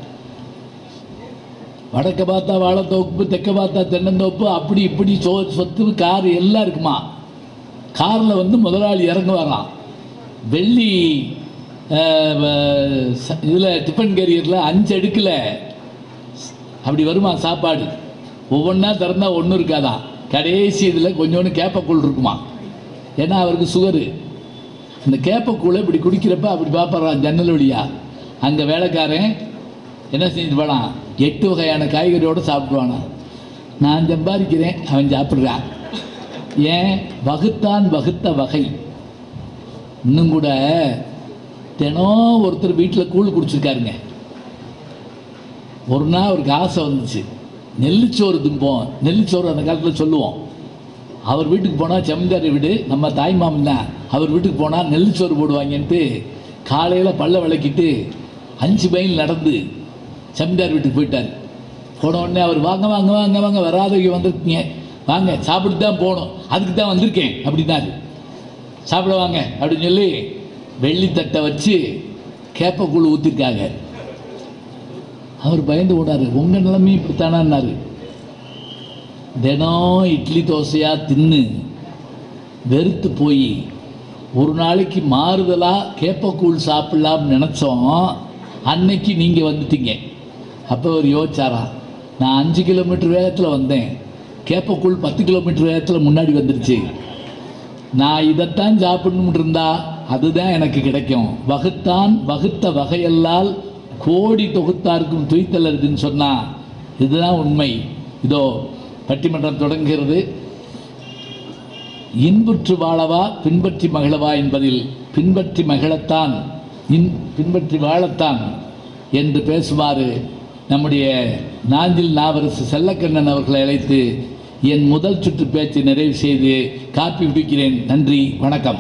வடக்க பார்த்தா வாழைத்தோப்பு தெற்க பார்த்தா தென்னந்தோப்பு அப்படி இப்படி சோ சொத்து கார் எல்லாம் இருக்குமா காரில் வந்து முதலாளி இறங்குவாராம் வெள்ளி இதில் டிஃபன் கேரியரில் அஞ்சு அடுக்கில் அப்படி வருமா சாப்பாடு ஒவ்வொன்றா திறந்தா ஒன்றும் இருக்காதான் கடைசி இதில் கொஞ்சோண்டு கேப்பக்கூழ் இருக்குமா ஏன்னா அவருக்கு சுகரு அந்த கேப்பக்கூழை இப்படி குடிக்கிறப்ப அப்படி பார்ப்பறான் ஜன்னல் வழியா அங்கே வேலைக்காரன் என்ன செஞ்சுட்டு போனான் எட்டு வகையான காய்கறியோடு சாப்பிடுவானா நான் சம்பாதிக்கிறேன் அவன் சாப்பிட்றான் ஏன் வகுத்தான் வகுத்த வகை இன்னும் கூட தினம் ஒருத்தர் வீட்டில் கூழ் குடிச்சிருக்காருங்க ஒரு நாள் அவருக்கு ஆசை வந்துச்சு நெல்லிச்சோறு திம்போம் நெல்லிச்சோறு அந்த காலத்தில் சொல்லுவோம் அவர் வீட்டுக்கு போனால் செம்மந்தாரி வீடு நம்ம தாய் மாமன் தான் அவர் வீட்டுக்கு போனால் நெல்லிச்சோறு போடுவாங்கன்ட்டு காலையில் பல்ல விளக்கிட்டு அஞ்சு மைல் நடந்து செம்மந்தார் வீட்டுக்கு போயிட்டார் போன உடனே அவர் வாங்க வாங்க வாங்க வாங்க வராதவங்க வந்திருக்கீங்க வாங்க சாப்பிட்டு தான் போகணும் அதுக்கு தான் வந்திருக்கேன் அப்படின்னாரு சாப்பிட வாங்க அப்படின்னு சொல்லி வெள்ளித்தட்டை வச்சு கேப்பக்கூழ் ஊற்றிருக்காங்க அவர் பயந்து போனார் உங்கள் நிலைமையும் இப்படித்தானான்னாரு தினம் இட்லி தோசையாக தின்னு வெறுத்து போய் ஒரு நாளைக்கு மாறுதலாக கேப்பக்கூழ் சாப்பிடலாம்னு நினச்சோம் அன்னைக்கு நீங்கள் வந்துட்டீங்க அப்போ அவர் யோசிச்சாராம் நான் அஞ்சு கிலோமீட்டர் வேகத்தில் வந்தேன் கேப்பக்கூழ் பத்து கிலோமீட்டர் வேகத்தில் முன்னாடி வந்துருச்சு நான் இதைத்தான் சாப்பிடணும்னு இருந்தா அதுதான் எனக்கு கிடைக்கும் வகுத்தான் வகுத்த வகையல்லால் கோடி தொகுத்தாருக்கும் துய்த்தல் இருக்குன்னு சொன்னா இதுதான் உண்மை இதோ பட்டிமன்றம் தொடங்குகிறது இன்புற்று வாழவா பின்பற்றி மகிழவா என்பதில் பின்பற்றி மகிழத்தான் இன் பின்பற்றி வாழத்தான் என்று பேசுமாறு நம்முடைய நாஞ்சில் நாவரசு செல்லக்கண்ணன் அவர்களை அழைத்து என் முதல் சுற்று பேச்சை நிறைவு செய்து காப்பி குடிக்கிறேன் நன்றி வணக்கம்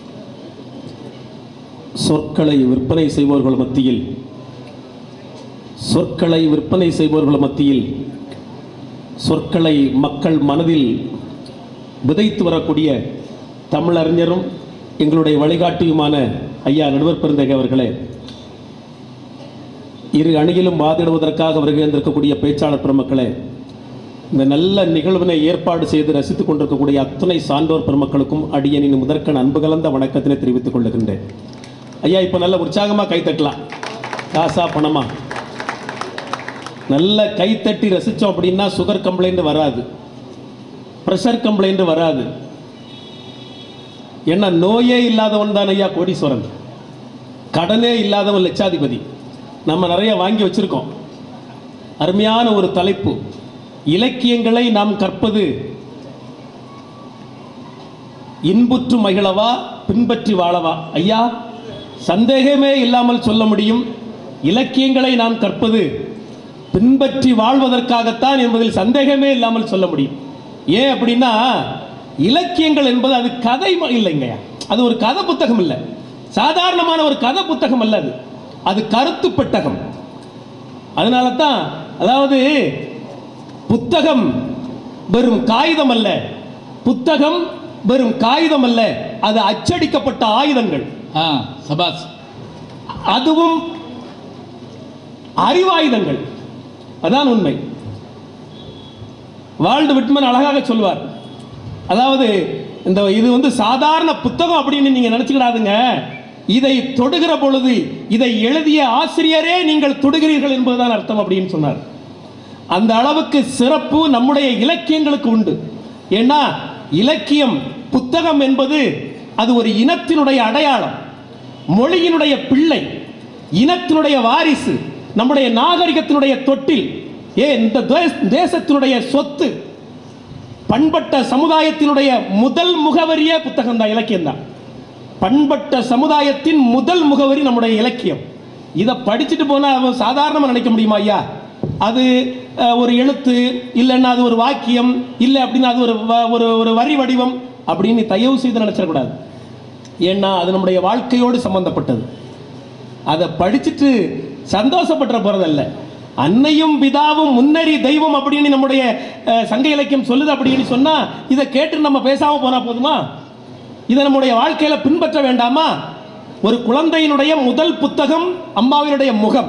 சொற்களை விற்பனை செய்பவர்கள் மத்தியில் சொற்களை விற்பனை செய்பவர்கள் மத்தியில் சொற்களை மக்கள் மனதில் விதைத்து வரக்கூடிய தமிழறிஞரும் எங்களுடைய வழிகாட்டியுமான ஐயா நடுவர் பெருந்தகை அவர்களே இரு அணியிலும் வாதிடுவதற்காக வருகின்றிருக்கக்கூடிய பேச்சாளர் பெருமக்களே இந்த நல்ல நிகழ்வினை ஏற்பாடு செய்து ரசித்துக் கொண்டிருக்கக்கூடிய அத்துணை சான்றோர் பெருமக்களுக்கும் அடியனின் முதற்கண் அன்பு கலந்த வணக்கத்தினை தெரிவித்துக் கொள்ளுகின்றேன் ஐயா இப்போ நல்ல உற்சாகமாக கைத்தட்டலாம் காசா பணமா நல்ல கைத்தட்டி ரசித்தோம் அப்படின்னா சுகர் கம்ப்ளைண்ட் வராது ப்ரெஷர் கம்ப்ளைண்ட் வராது ஏன்னா நோயே இல்லாதவன் தான் ஐயா கோடீஸ்வரன் கடனே இல்லாதவன் லட்சாதிபதி நம்ம நிறைய வாங்கி வச்சிருக்கோம் அருமையான ஒரு தலைப்பு இலக்கியங்களை நாம் கற்பது இன்புற்று மகிழவா பின்பற்றி வாழவா ஐயா சந்தேகமே இல்லாமல் சொல்ல முடியும் இலக்கியங்களை நாம் கற்பது பின்பற்றி வாழ்வதற்காகத்தான் என்பதில் சந்தேகமே இல்லாமல் சொல்ல முடியும் ஏன் அப்படின்னா இலக்கியங்கள் என்பது அது கதை ம- இல்லைங்கய்யா அது ஒரு கதை புத்தகம் இல்லை சாதாரணமான ஒரு கதை புத்தகம் அல்ல அது அது கருத்து பெட்டகம் அதனால தான் அதாவது புத்தகம் வெறும் காகிதம் அல்ல புத்தகம் வெறும் காகிதம் அல்ல அது அச்சடிக்கப்பட்ட ஆயுதங்கள் ஆ சபாஸ் அதுவும் அறிவாயுதங்கள் அதான் உண்மை வால்டு விட்மன் அழகாக சொல்வார் அதாவது இந்த இது வந்து சாதாரண புத்தகம் அப்படின்னு நீங்க நினைச்சுக்கிடாதுங்க இதை தொடுகிற பொழுது இதை எழுதிய ஆசிரியரே நீங்கள் தொடுகிறீர்கள் என்பதுதான் அர்த்தம் அப்படின்னு சொன்னார் அந்த அளவுக்கு சிறப்பு நம்முடைய இலக்கியங்களுக்கு உண்டு ஏன்னா இலக்கியம் புத்தகம் என்பது அது ஒரு இனத்தினுடைய அடையாளம் மொழியினுடைய பிள்ளை இனத்தினுடைய வாரிசு நம்முடைய நாகரிகத்தினுடைய தொட்டில் ஏ இந்த தேச- தேசத்தினுடைய சொத்து பண்பட்ட சமுதாயத்தினுடைய முதல் முகவரியே புத்தகம் தான் இலக்கியம் தான் பண்பட்ட சமுதாயத்தின் முதல் முகவரி நம்முடைய இலக்கியம் இதை படிச்சுட்டு போனால் அவன் சாதாரணமாக நினைக்க முடியுமா ஐயா அது அஹ், ஒரு எழுத்து இல்லைன்னா அது ஒரு வாக்கியம் இல்லை அப்படின்னா அது ஒரு வ- ஒரு ஒரு வரி வடிவம் அப்படின்னு தயவு செய்து நினைச்சிடக்கூடாது ஏன்னா அது நம்முடைய வாழ்க்கையோடு சம்பந்தப்பட்டது அதை படிச்சுட்டு சந்தோஷப்பட்டுற போறதல்ல அன்னையும் பிதாவும் முன்னறி தெய்வம் அப்படின்னு நம்முடைய அஹ், சங்க இலக்கியம் சொல்லுது அப்படின்னு சொன்னா இதை கேட்டு நம்ம பேசாம போனா போதுமா இதை நம்முடைய வாழ்க்கையில பின்பற்ற வேண்டாமா ஒரு குழந்தையினுடைய முதல் புத்தகம் அம்மாவினுடைய முகம்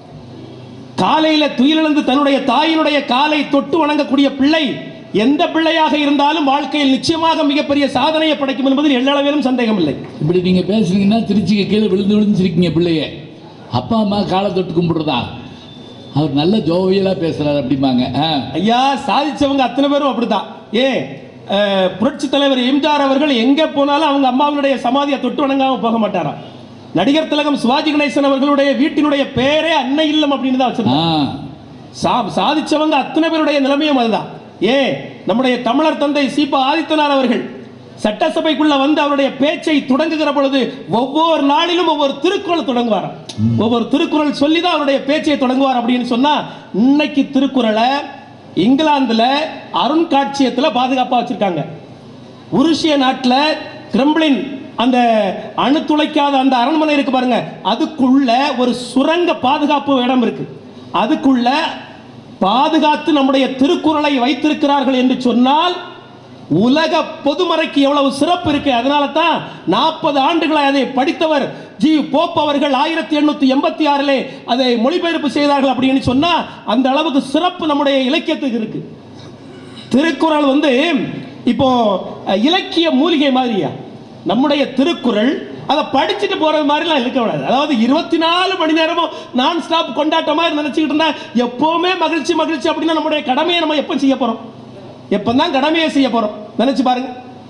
காலையில துயிலிழந்து தன்னுடைய தாயினுடைய காலை தொட்டு வணங்கக்கூடிய பிள்ளை எந்த பிள்ளையாக இருந்தாலும் வாழ்க்கையில் நிச்சயமாக மிகப்பெரிய சாதனையை படைக்கும் என்பதில் எள்ளளவிலும் சந்தேகம் இல்லை இப்படி நீங்க பேசுனீங்கன்னா திருச்சிக்கு கீழே விழுந்து விழுந்து சிரிக்கீங்க பிள்ளைய அப்பா அம்மா காலை தொட்டு கும்பிடுறதா அவர் நல்ல ஜோவியலா பேசுறாரு அப்படிம்பாங்க ஆ. ஐயா சாதிச்சவங்க அத்தனை பேரும் அப்படிதான் ஏ அஹ், புரட்சி தலைவர் எம்ஜிஆர் அவர்கள் எங்க போனாலும் அவங்க அம்மாவினுடைய சமாதியை தொட்டு வணங்காம போக மாட்டாராம் நடிகர் திலகம் சிவாஜி கணேசன் அவர்களுடைய வீட்டினுடைய பேரே அன்னை இல்லம் அப்படின்னு தான் வச்சிருந்தாங்க ஆ சா- சாதிச்சவங்க அத்தனை பேருடைய நிலைமையும் அதுதான் ஏ நம்முடைய தமிழர் தந்தை சீபா ஆதித்தனார் அவர்கள் சட்டசபைக்குள்ள வந்து அவருடைய பேச்சை தொடங்குகிற பொழுது ஒவ்வொரு நாளிலும் ஒவ்வொரு திருக்குறள் தொடங்குவார் ஒவ்வொரு திருக்குறள் சொல்லி தான் அவருடைய பேச்சை தொடங்குவார் அப்படின்னு சொன்னா இன்னைக்கு திருக்குறளை இங்கிலாந்துல அருண்காட்சியத்துல பாதுகாப்பா வச்சிருக்காங்க உருசிய நாட்டில் கிரெம்ளின் அந்த அணு துளைக்காத அந்த அரண்மனை இருக்கு பாருங்க அதுக்குள்ள ஒரு சுரங்க பாதுகாப்பு இடம் இருக்கு அதுக்குள்ள பாதுகாத்து நம்முடைய திருக்குறளை வைத்திருக்கிறார்கள் என்று சொன்னால் உலக பொதுமறைக்கு எவ்வளவு சிறப்பு இருக்கு அதனால தான் நாற்பது ஆண்டுகளை அதை படித்தவர் ஜி போப் அவர்கள் ஆயிரத்தி எண்ணூத்தி எண்பத்தி ஆறிலே அதை மொழிபெயர்ப்பு செய்தார்கள் அப்படின்னு சொன்னா அந்த அளவுக்கு சிறப்பு நம்முடைய இலக்கியத்துக்கு இருக்கு திருக்குறள் வந்து இப்போ அஹ், இலக்கிய மூலிகை மாதிரியா நம்முடைய திருக்குறள் அதை படிச்சுட்டு போறது மாதிரிலாம் இருக்கக்கூடாது அதாவது இருபத்தி நாலு மணி நேரமும் நான் ஸ்டாப் கொண்டாட்டமா நினைச்சுக்கிட்டு இருந்தா எப்பவுமே மகிழ்ச்சி மகிழ்ச்சி அப்படின்னா நம்முடைய கடமையை நம்ம எப்போ செய்ய போறோம் எப்பதான் கடமையை செய்ய போறோம் நினைச்சு பாருங்க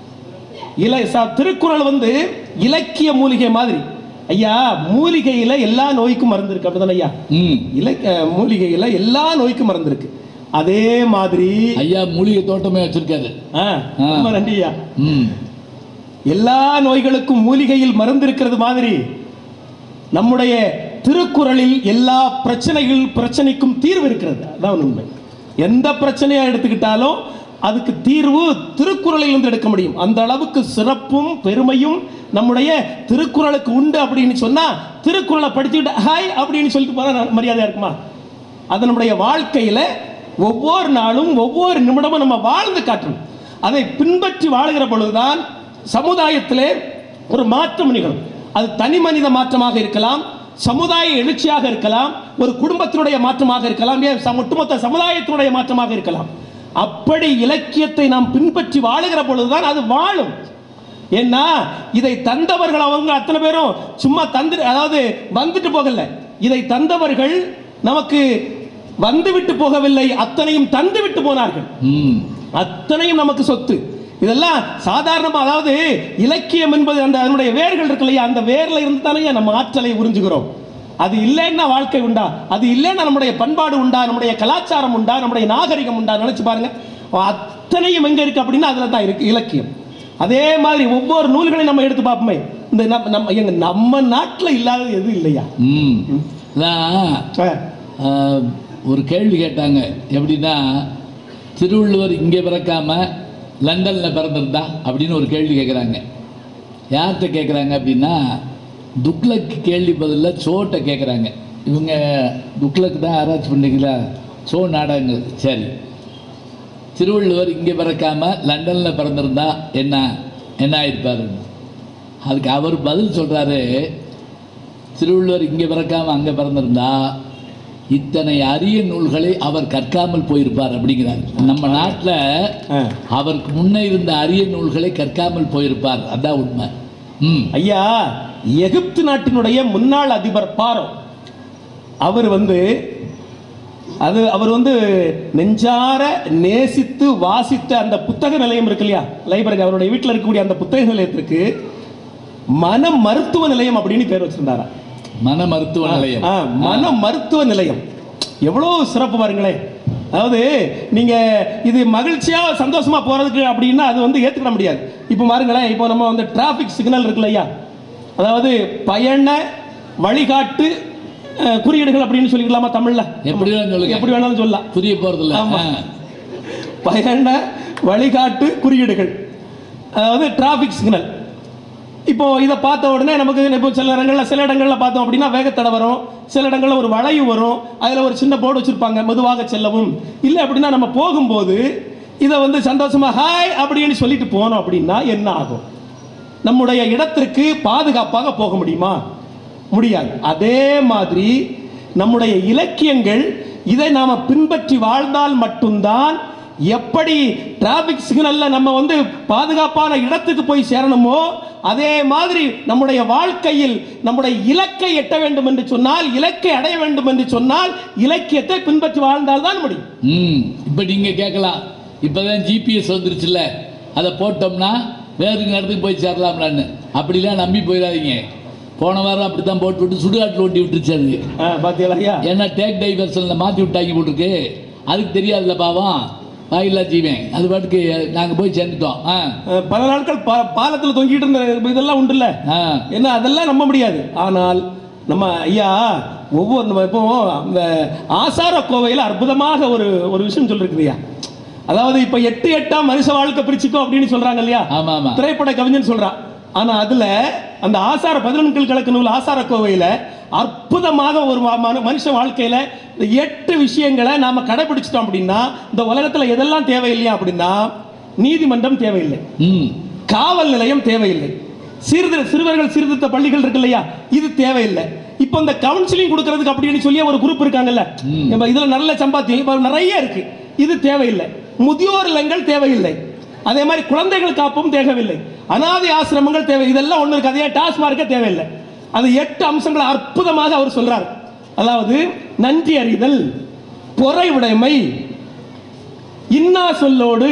இல ச- திருக்குறள் வந்து இலக்கிய மூலிகை மாதிரி ஐயா மூலிகையில எல்லா நோய்க்கும் மருந்து இருக்கு அப்படிதானே ஐயா ம் இலக்க மூலிகையில எல்லா நோய்க்கும் மருந்து இருக்கு அதே மாதிரி ஐயா மூலிகை தோட்டமே வச்சிருக்காரு ஆ, ரொம்ப நன்றி ஐயா ம் எல்லா நோய்களுக்கும் மூலிகையில் மருந்து இருக்கிறது மாதிரி நம்முடைய திருக்குறளில் எல்லா பிரச்சனைகள் பிரச்சனைக்கும் தீர்வு இருக்கிறது அதான் உண்மை எந்த பிரச்சனையா எடுத்துக்கிட்டாலும் அதுக்கு தீர்வு திருக்குறளில் இருந்து எடுக்க முடியும் அந்த அளவுக்கு சிறப்பும் பெருமையும் நம்முடைய திருக்குறளுக்கு உண்டு அப்படின்னு சொன்னா திருக்குறளை படிச்சுக்கிட்டு ஹாய் அப்படின்னு சொல்லிட்டு போனா ந- மரியாதையா இருக்குமா அது நம்முடைய வாழ்க்கையில ஒவ்வொரு நாளும் ஒவ்வொரு நிமிடமும் நம்ம வாழ்ந்து காட்டணும் அதை பின்பற்றி வாழுகிற பொழுதுதான் சமுதாயத்திலே ஒரு மாற்றம் நிகழும் அது தனி மனித மாற்றமாக இருக்கலாம் சமுதாய எழுச்சியாக இருக்கலாம் ஒரு குடும்பத்தினுடைய மாற்றமாக இருக்கலாம் ஏன் ச- ஒட்டுமொத்த சமுதாயத்தினுடைய மாற்றமாக இருக்கலாம் அப்படி இலக்கியத்தை நாம் பின்பற்றி வாழுகிற பொழுதுதான் அது வாழும் ஏன்னா இதை தந்தவர்கள் அவங்க அத்தனை பேரும் சும்மா தந்து அதாவது வந்துட்டு போகல இதை தந்தவர்கள் நமக்கு வந்து விட்டு போகவில்லை அத்தனையும் தந்து விட்டு போனார்கள் ம் அத்தனையும் நமக்கு சொத்து இதெல்லாம் சாதாரணமா அதாவது இலக்கியம் என்பது அந்த அதனுடைய வேர்கள் இருக்கு இல்லையா அந்த வேர்ல இருந்து தானே நம்ம ஆற்றலை உறிஞ்சுகிறோம் அது இல்லைன்னா வாழ்க்கை உண்டா அது இல்லைன்னா நம்முடைய பண்பாடு உண்டா நம்முடைய கலாச்சாரம் உண்டா நம்முடைய நாகரிகம் உண்டா நினைச்சு பாருங்க அத்தனையும் எங்க இருக்கு அப்படின்னா அதுல தான் இருக்கு இலக்கியம் அதே மாதிரி ஒவ்வொரு நூல்களையும் நம்ம எடுத்து பார்ப்போமே இந்த நம்ம நம்ம எங்க நம்ம நாட்டுல இல்லாதது எதுவும் இல்லையா ம் நான் ஆ, ஆஹ், ஒரு கேள்வி கேட்டாங்க எப்படின்னா திருவள்ளுவர் இங்கே பிறக்காம லண்டனில் பிறந்திருந்தா அப்படின்னு ஒரு கேள்வி கேட்குறாங்க யார்கிட்ட கேட்குறாங்க அப்படின்னா துக்ளக் கேள்வி பதிலில் சோட்டை கேட்குறாங்க இவங்க துக்ளக் தான் ஆராய்ச்சி பண்ணிங்களா சோ நாடகங்கள் சரி திருவள்ளுவர் இங்கே பிறக்காம லண்டனில் பிறந்திருந்தா என்ன என்ன ஆயிருப்பாரு அதுக்கு அவர் பதில் சொல்கிறாரு திருவள்ளுவர் இங்கே பிறக்காம அங்கே பிறந்திருந்தா இத்தனை அரிய நூல்களை அவர் கற்காமல் போயிருப்பார் அப்படிங்கிறார் நம்ம நாட்டில் ஆ. அவருக்கு முன்னே இருந்த அரிய நூல்களை கற்காமல் போயிருப்பார் அதான் உண்மை ம் ஐயா எகிப்து நாட்டினுடைய முன்னாள் அதிபர் பாரோ அவர் வந்து அது அவர் வந்து நெஞ்சார நேசித்து வாசித்த அந்த புத்தக நிலையம் இருக்கு இல்லையா லைப்ரரி அவருடைய வீட்டில் இருக்கக்கூடிய அந்த புத்தக நிலையத்திற்கு மன மருத்துவ நிலையம் அப்படின்னு பேர் வச்சிருந்தாரா மன மருத்துவ நிலையம் ஆ, மன மருத்துவ நிலையம் எவ்வளவு சிறப்பு பாருங்களேன் அதாவது நீங்க இது மகிழ்ச்சியா சந்தோஷமா போறதுக்கு அப்படின்னா அது வந்து ஏத்துக்கிட முடியாது இப்போ பாருங்களேன் இப்போ நம்ம வந்து டிராஃபிக் சிக்னல் இருக்கு இல்லையா அதாவது பயண வழிகாட்டு அஹ், குறியீடுகள் அப்படின்னு சொல்லிக்கலாமா தமிழ்ல எப்படி வேணாலும் சொல்லுங்க எப்படி வேணாலும் சொல்லலாம் புரிய போறதில்ல ஆமா. ஆ. பயண வழிகாட்டு குறியீடுகள் அதாவது டிராஃபிக் சிக்னல் இப்போ இதை பார்த்த உடனே நமக்கு இப்போ சில இடங்கள்ல சில இடங்கள்ல பார்த்தோம் அப்படின்னா வேகத்தடை வரும் சில இடங்கள்ல ஒரு வளைவு வரும் அதில் ஒரு சின்ன போர்டு வச்சிருப்பாங்க மெதுவாக செல்லவும் இல்லை அப்படின்னா நம்ம போகும்போது இதை வந்து சந்தோஷமா ஹாய் அப்படின்னு சொல்லிட்டு போனோம் அப்படின்னா என்ன ஆகும் நம்முடைய இடத்திற்கு பாதுகாப்பாக போக முடியுமா முடியாது அதே மாதிரி நம்முடைய இலக்கியங்கள் இதை நாம பின்பற்றி வாழ்ந்தால் மட்டும்தான் எப்படி டிராபிக் சிக்னல்ல நம்ம வந்து பாதுகாப்பான இடத்துக்கு போய் சேரணுமோ அதே மாதிரி நம்முடைய வாழ்க்கையில் நம்முடைய இலக்கை எட்ட வேண்டும் என்று சொன்னால் இலக்கை அடைய வேண்டும் என்று சொன்னால் இலக்கியத்தை பின்பற்றி வாழ்ந்தால் தான் முடியும் ம் இப்போ நீங்கள் கேட்கலாம் இப்போ தான் ஜிபிஎஸ் வந்துருச்சுல்ல அதை போட்டோம்னா வேறு இடத்துக்கு போய் சேரலாம்லான்னு அப்படிலாம் நம்பி போயிடாதீங்க போன வாரம் அப்படி தான் போட்டு விட்டு சுடுகாட்டில் ஓட்டி விட்டுருச்சு அது ஆ, பாத்தீங்களா ஐயா ஏன்னா டேக் டைவர்ஷனில் மாற்றி விட்டாங்க போட்டிருக்கு அதுக்கு தெரியாதுல்ல பாவம் வாயில்லா ஜீவன் அது பாட்டுக்கு நாங்கள் போய் சேர்ந்துட்டோம் ஆ அஹ், பல நாட்கள் பா- பாலத்துல தொங்கிட்டு இருந்த இதெல்லாம் உண்டுல்ல ஆ என்ன அதெல்லாம் நம்ப முடியாது ஆனால் நம்ம ஐயா ஒவ்வொரு நம்ம இப்போ இந்த ஆசார கோவையில் அற்புதமாக ஒரு ஒரு விஷயம் சொல்லிருக்குதுயா அதாவது இப்போ எட்டு எட்டா மனுஷ வாழ்க்கை பிரிச்சுக்கோ அப்படின்னு சொல்றாங்க இல்லையா ஆமாம் ஆமாம் திரைப்பட கவிஞன் சொல்றான் ஆனா அதுல அந்த ஆசார பதினொன்கள் கலக்கு நூல் ஆசார கோவையில அற்புதமாக ஒரு ம- மனு- மனுஷ வாழ்க்கையில இந்த எட்டு விஷயங்களை நாம கடைபிடிச்சிட்டோம் அப்படின்னா இந்த உலகத்துல எதெல்லாம் தேவையில்லையா அப்படின்னா நீதிமன்றம் தேவையில்லை ம் காவல் நிலையம் தேவையில்லை சீர்திரு சிறுவர்கள் சீர்திருத்த பள்ளிகள் இருக்கு இல்லையா இது தேவையில்லை இப்போ இந்த கவுன்சிலிங் கொடுக்கறதுக்கு அப்படின்னு சொல்லி ஒரு குரூப் இருக்காங்கல்ல இப்ப இதுல நல்ல சம்பாத்தியம் இப்போ நிறைய இருக்கு இது தேவையில்லை முதியோர் இல்லங்கள் தேவையில்லை அதே மாதிரி குழந்தைகள் காப்பும் தேவையில்லை அனாதை ஆசிரமங்கள் தேவை இதெல்லாம் ஒண்ணு இருக்கு அதே டாஸ்மார்க்கே தேவையில்லை அந்த எட்டு அம்சங்களை அற்புதமாக அவர் சொல்றார் அதாவது நன்றி அறிதல் பொறை உடைமை இன்னா சொல்லோடு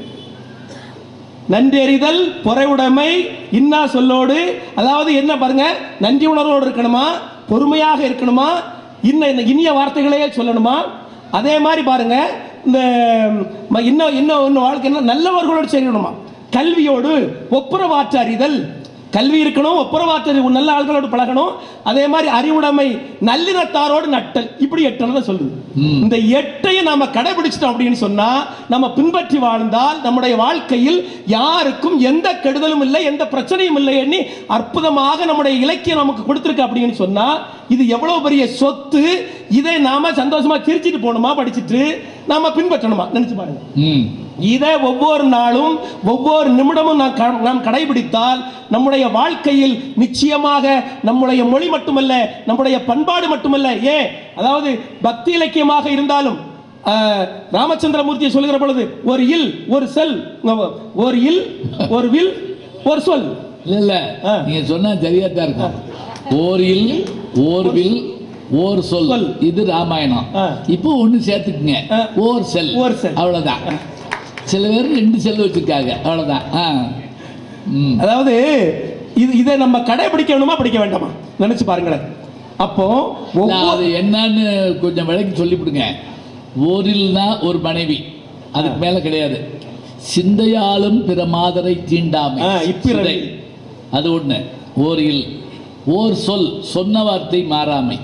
நன்றெறிதல் பொறைவுடைமை இன்னா சொல்லோடு அதாவது என்ன பாருங்க நன்றி உணர்வோடு இருக்கணுமா பொறுமையாக இருக்கணுமா இன்ன இன்ன இனிய வார்த்தைகளையே சொல்லணுமா அதே மாதிரி பாருங்க இந்த ம- இன்னும் இன்னும் இன்னும் வாழ்க்கை என்ன நல்லவர்களோடு சேரணுமா கல்வியோடு ஒப்புரவாற்ற அறிதல் கல்வி இருக்கணும் ஒப்புரவாற்ற நல்ல ஆள்களோடு பழகணும் அதே மாதிரி அறிவுடைமை நல்லினத்தாரோடு நட்டல் இப்படி எட்டனதை சொல்லுது இந்த எட்டையும் நாம கடைபிடிச்சிட்டோம் அப்படின்னு சொன்னா நம்ம பின்பற்றி வாழ்ந்தால் நம்முடைய வாழ்க்கையில் யாருக்கும் எந்த கெடுதலும் இல்லை எந்த பிரச்சனையும் இல்லை எண்ணி அற்புதமாக நம்முடைய இலக்கியம் நமக்கு கொடுத்துருக்கு அப்படின்னு சொன்னா இது எவ்வளவு பெரிய சொத்து இதை நாம சந்தோஷமா சிரிச்சிட்டு போகணுமா படிச்சிட்டு நாம பின்பற்றணுமா நினைச்சு பாருங்க ம் இதை ஒவ்வொரு நாளும் ஒவ்வொரு நிமிடமும் நாம் க- நாம் கடைபிடித்தால் நம்முடைய வாழ்க்கையில் நிச்சயமாக நம்முடைய மொழி மட்டுமல்ல நம்முடைய பண்பாடு மட்டுமல்ல ஏ அதாவது பக்தி இலக்கியமாக இருந்தாலும் ஆஹ், ராமச்சந்திரமூர்த்தியை சொல்கிற பொழுது ஒரு இல் ஒரு செல் ஒரு இல் ஒரு வில் ஒரு சொல் இல்ல இல்ல ஆ. நீங்க சொன்னா சரியா தான் இருக்கும் ஓர் இல் ஓர் வில் ஓர் சொல் சொல். இது ராமாயணம் ஆ. இப்போ ஒண்ணு சேர்த்துக்குங்க ஆ. ஓர் செல் ஓர் செல். அவ்வளவுதான் சில பேர் ரெண்டு செல் வச்சிருக்காங்க அவ்வளவுதான் ஆ ம் அதாவது இது இதை நம்ம கடைபிடிக்கணுமா படிக்க வேண்டாமா நினைச்சு பாருங்களேன் அப்போ நான் ஒவ்வொரு அது என்னன்னு கொஞ்சம் விளக்கி சொல்லிவிடுங்க ஓரில்னா ஒரு மனைவி அதுக்கு மேல கிடையாது சிந்தையாலும் பிற மாதரை தீண்டாமை ஆ, இப்பிறவி. சிதை. அது ஒண்ணு ஓரில் ஓர் சொல் சொன்ன வார்த்தை மாறாமை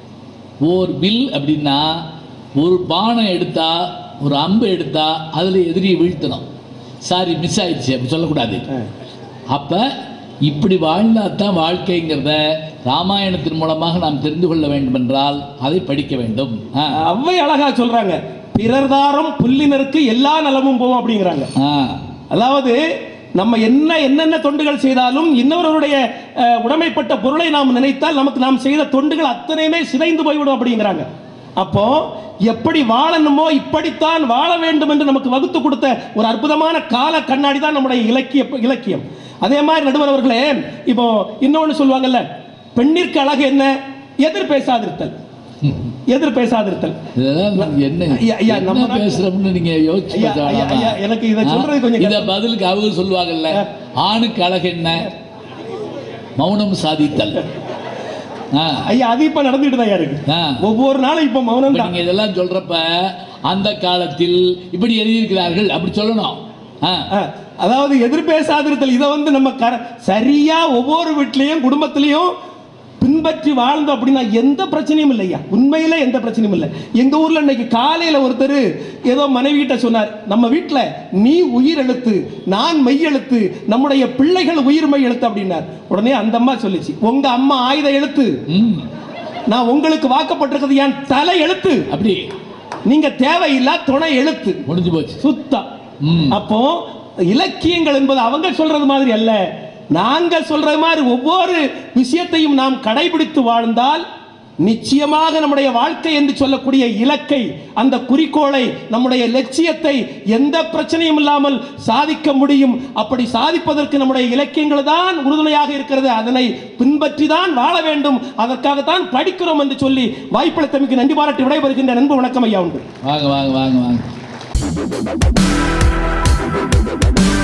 ஓர் வில் அப்படின்னா ஒரு பானம் எடுத்தா ஒரு அம்பு எடுத்தா அதுல எதிரியை வீழ்த்தணும் சாரி மிஸ் ஆயிடுச்சு அப்படி சொல்லக்கூடாது அப்ப இப்படி வாழ்ந்தால் தான் வாழ்க்கைங்கிறத ராமாயணத்தின் மூலமாக நாம் தெரிந்து கொள்ள வேண்டும் என்றால் அதை படிக்க வேண்டும் ஆ, அவ்வை அழகா சொல்றாங்க பிறர்தாரம் புல்லினருக்கு எல்லா நலமும் போகும் அப்படிங்கிறாங்க ஆ, அதாவது நம்ம என்ன என்னென்ன தொண்டுகள் செய்தாலும் இன்னொருவருடைய அஹ், உடைமைப்பட்ட பொருளை நாம் நினைத்தால் நமக்கு நாம் செய்த தொண்டுகள் அத்தனையுமே சிதைந்து போய்விடும் அப்படிங்கிறாங்க அப்போ எப்படி வாழணுமோ இப்படித்தான் வாழ வேண்டும் என்று நமக்கு வகுத்து கொடுத்த ஒரு அற்புதமான கால கண்ணாடி தான் நம்முடைய இலக்கிய இலக்கியம் அதே மாதிரி நடுவர் அவர்களே இப்போ இன்னொன்னு சொல்லுவாங்கல்ல பெண்ணிற்கு அழகு என்ன எதிர் பேசாதிருத்தல் எதிர் பேசாதிருத்தல் இதெல்லாம் நீங்க என்ன ஐயா, ஐயா, நம்ம என்ன நாட்டு- பேசுறோம்னு நீங்க யோசிச்சு ஐயா, பார்க்க ஐயா, வேணாமா? ஐயா, எனக்கு இதை ஆ? சொல்றது கொஞ்சம் இத கஷ்டம். பதிலுக்கு அவங்க சொல்லுவாங்கல்ல ஆணுக்கு அழகு என்ன மௌனம் சாதித்தல் ஆ, ஐயா அது இப்ப நடந்துட்டு தான் இருக்கு ஆ. ஒவ்வொரு நாளும் இப்ப மௌனம் இப்ப தான் நீங்க இதெல்லாம் சொல்றப்ப அந்த காலத்தில் இப்படி எழுதியிருக்கிறார்கள் அப்படி சொல்லணும் ஆ, ஆ, அதாவது எதிர்பேசாதிருத்தல் இதை வந்து நம்ம கர- சரியா ஒவ்வொரு வீட்லயும் குடும்பத்திலையும் பின்பற்றி வாழ்ந்தோம் அப்படின்னா எந்த பிரச்சனையும் இல்லையா உண்மையில எந்த பிரச்சனையும் இல்லை எங்க ஊர்ல இன்னைக்கு காலையில ஒருத்தர் ஏதோ மனைவி கிட்ட சொன்னார் நம்ம வீட்ல நீ உயிர் எழுத்து நான் மெய் எழுத்து நம்முடைய பிள்ளைகள் உயிர் மெய் எழுத்து அப்படின்னார் உடனே அந்த அம்மா சொல்லிச்சு உங்க அம்மா ஆயுத எழுத்து ம், நான் உங்களுக்கு வாக்கப்பட்டிருக்கிறது என் தலை எழுத்து அப்படி நீங்க தேவையில்லா துணை எழுத்து முடிஞ்சு போச்சு சுத்தம் ம். அப்போ இலக்கியங்கள் என்பது அவங்க சொல்றது மாதிரி அல்ல நாங்க சொல்ற மாதிரி ஒவ்வொரு விஷயத்தையும் நாம் கடைபிடித்து வாழ்ந்தால் நிச்சயமாக நம்முடைய வாழ்க்கை என்று சொல்லக்கூடிய இலக்கை அந்த குறிக்கோளை நம்முடைய லட்சியத்தை எந்த பிரச்சனையும் இல்லாமல் சாதிக்க முடியும் அப்படி சாதிப்பதற்கு நம்முடைய இலக்கியங்கள் தான் உறுதுணையாக இருக்கிறது அதனை பின்பற்றி தான் வாழ வேண்டும் அதற்காகத்தான் படிக்கிறோம் என்று சொல்லி வாய்ப்பளித்தமைக்கு நன்றி பாராட்டி விடைபெறுகின்ற நண்பு வணக்கம் ஐயா உண்டு வாங்க வாங்க வாங்க வாங்க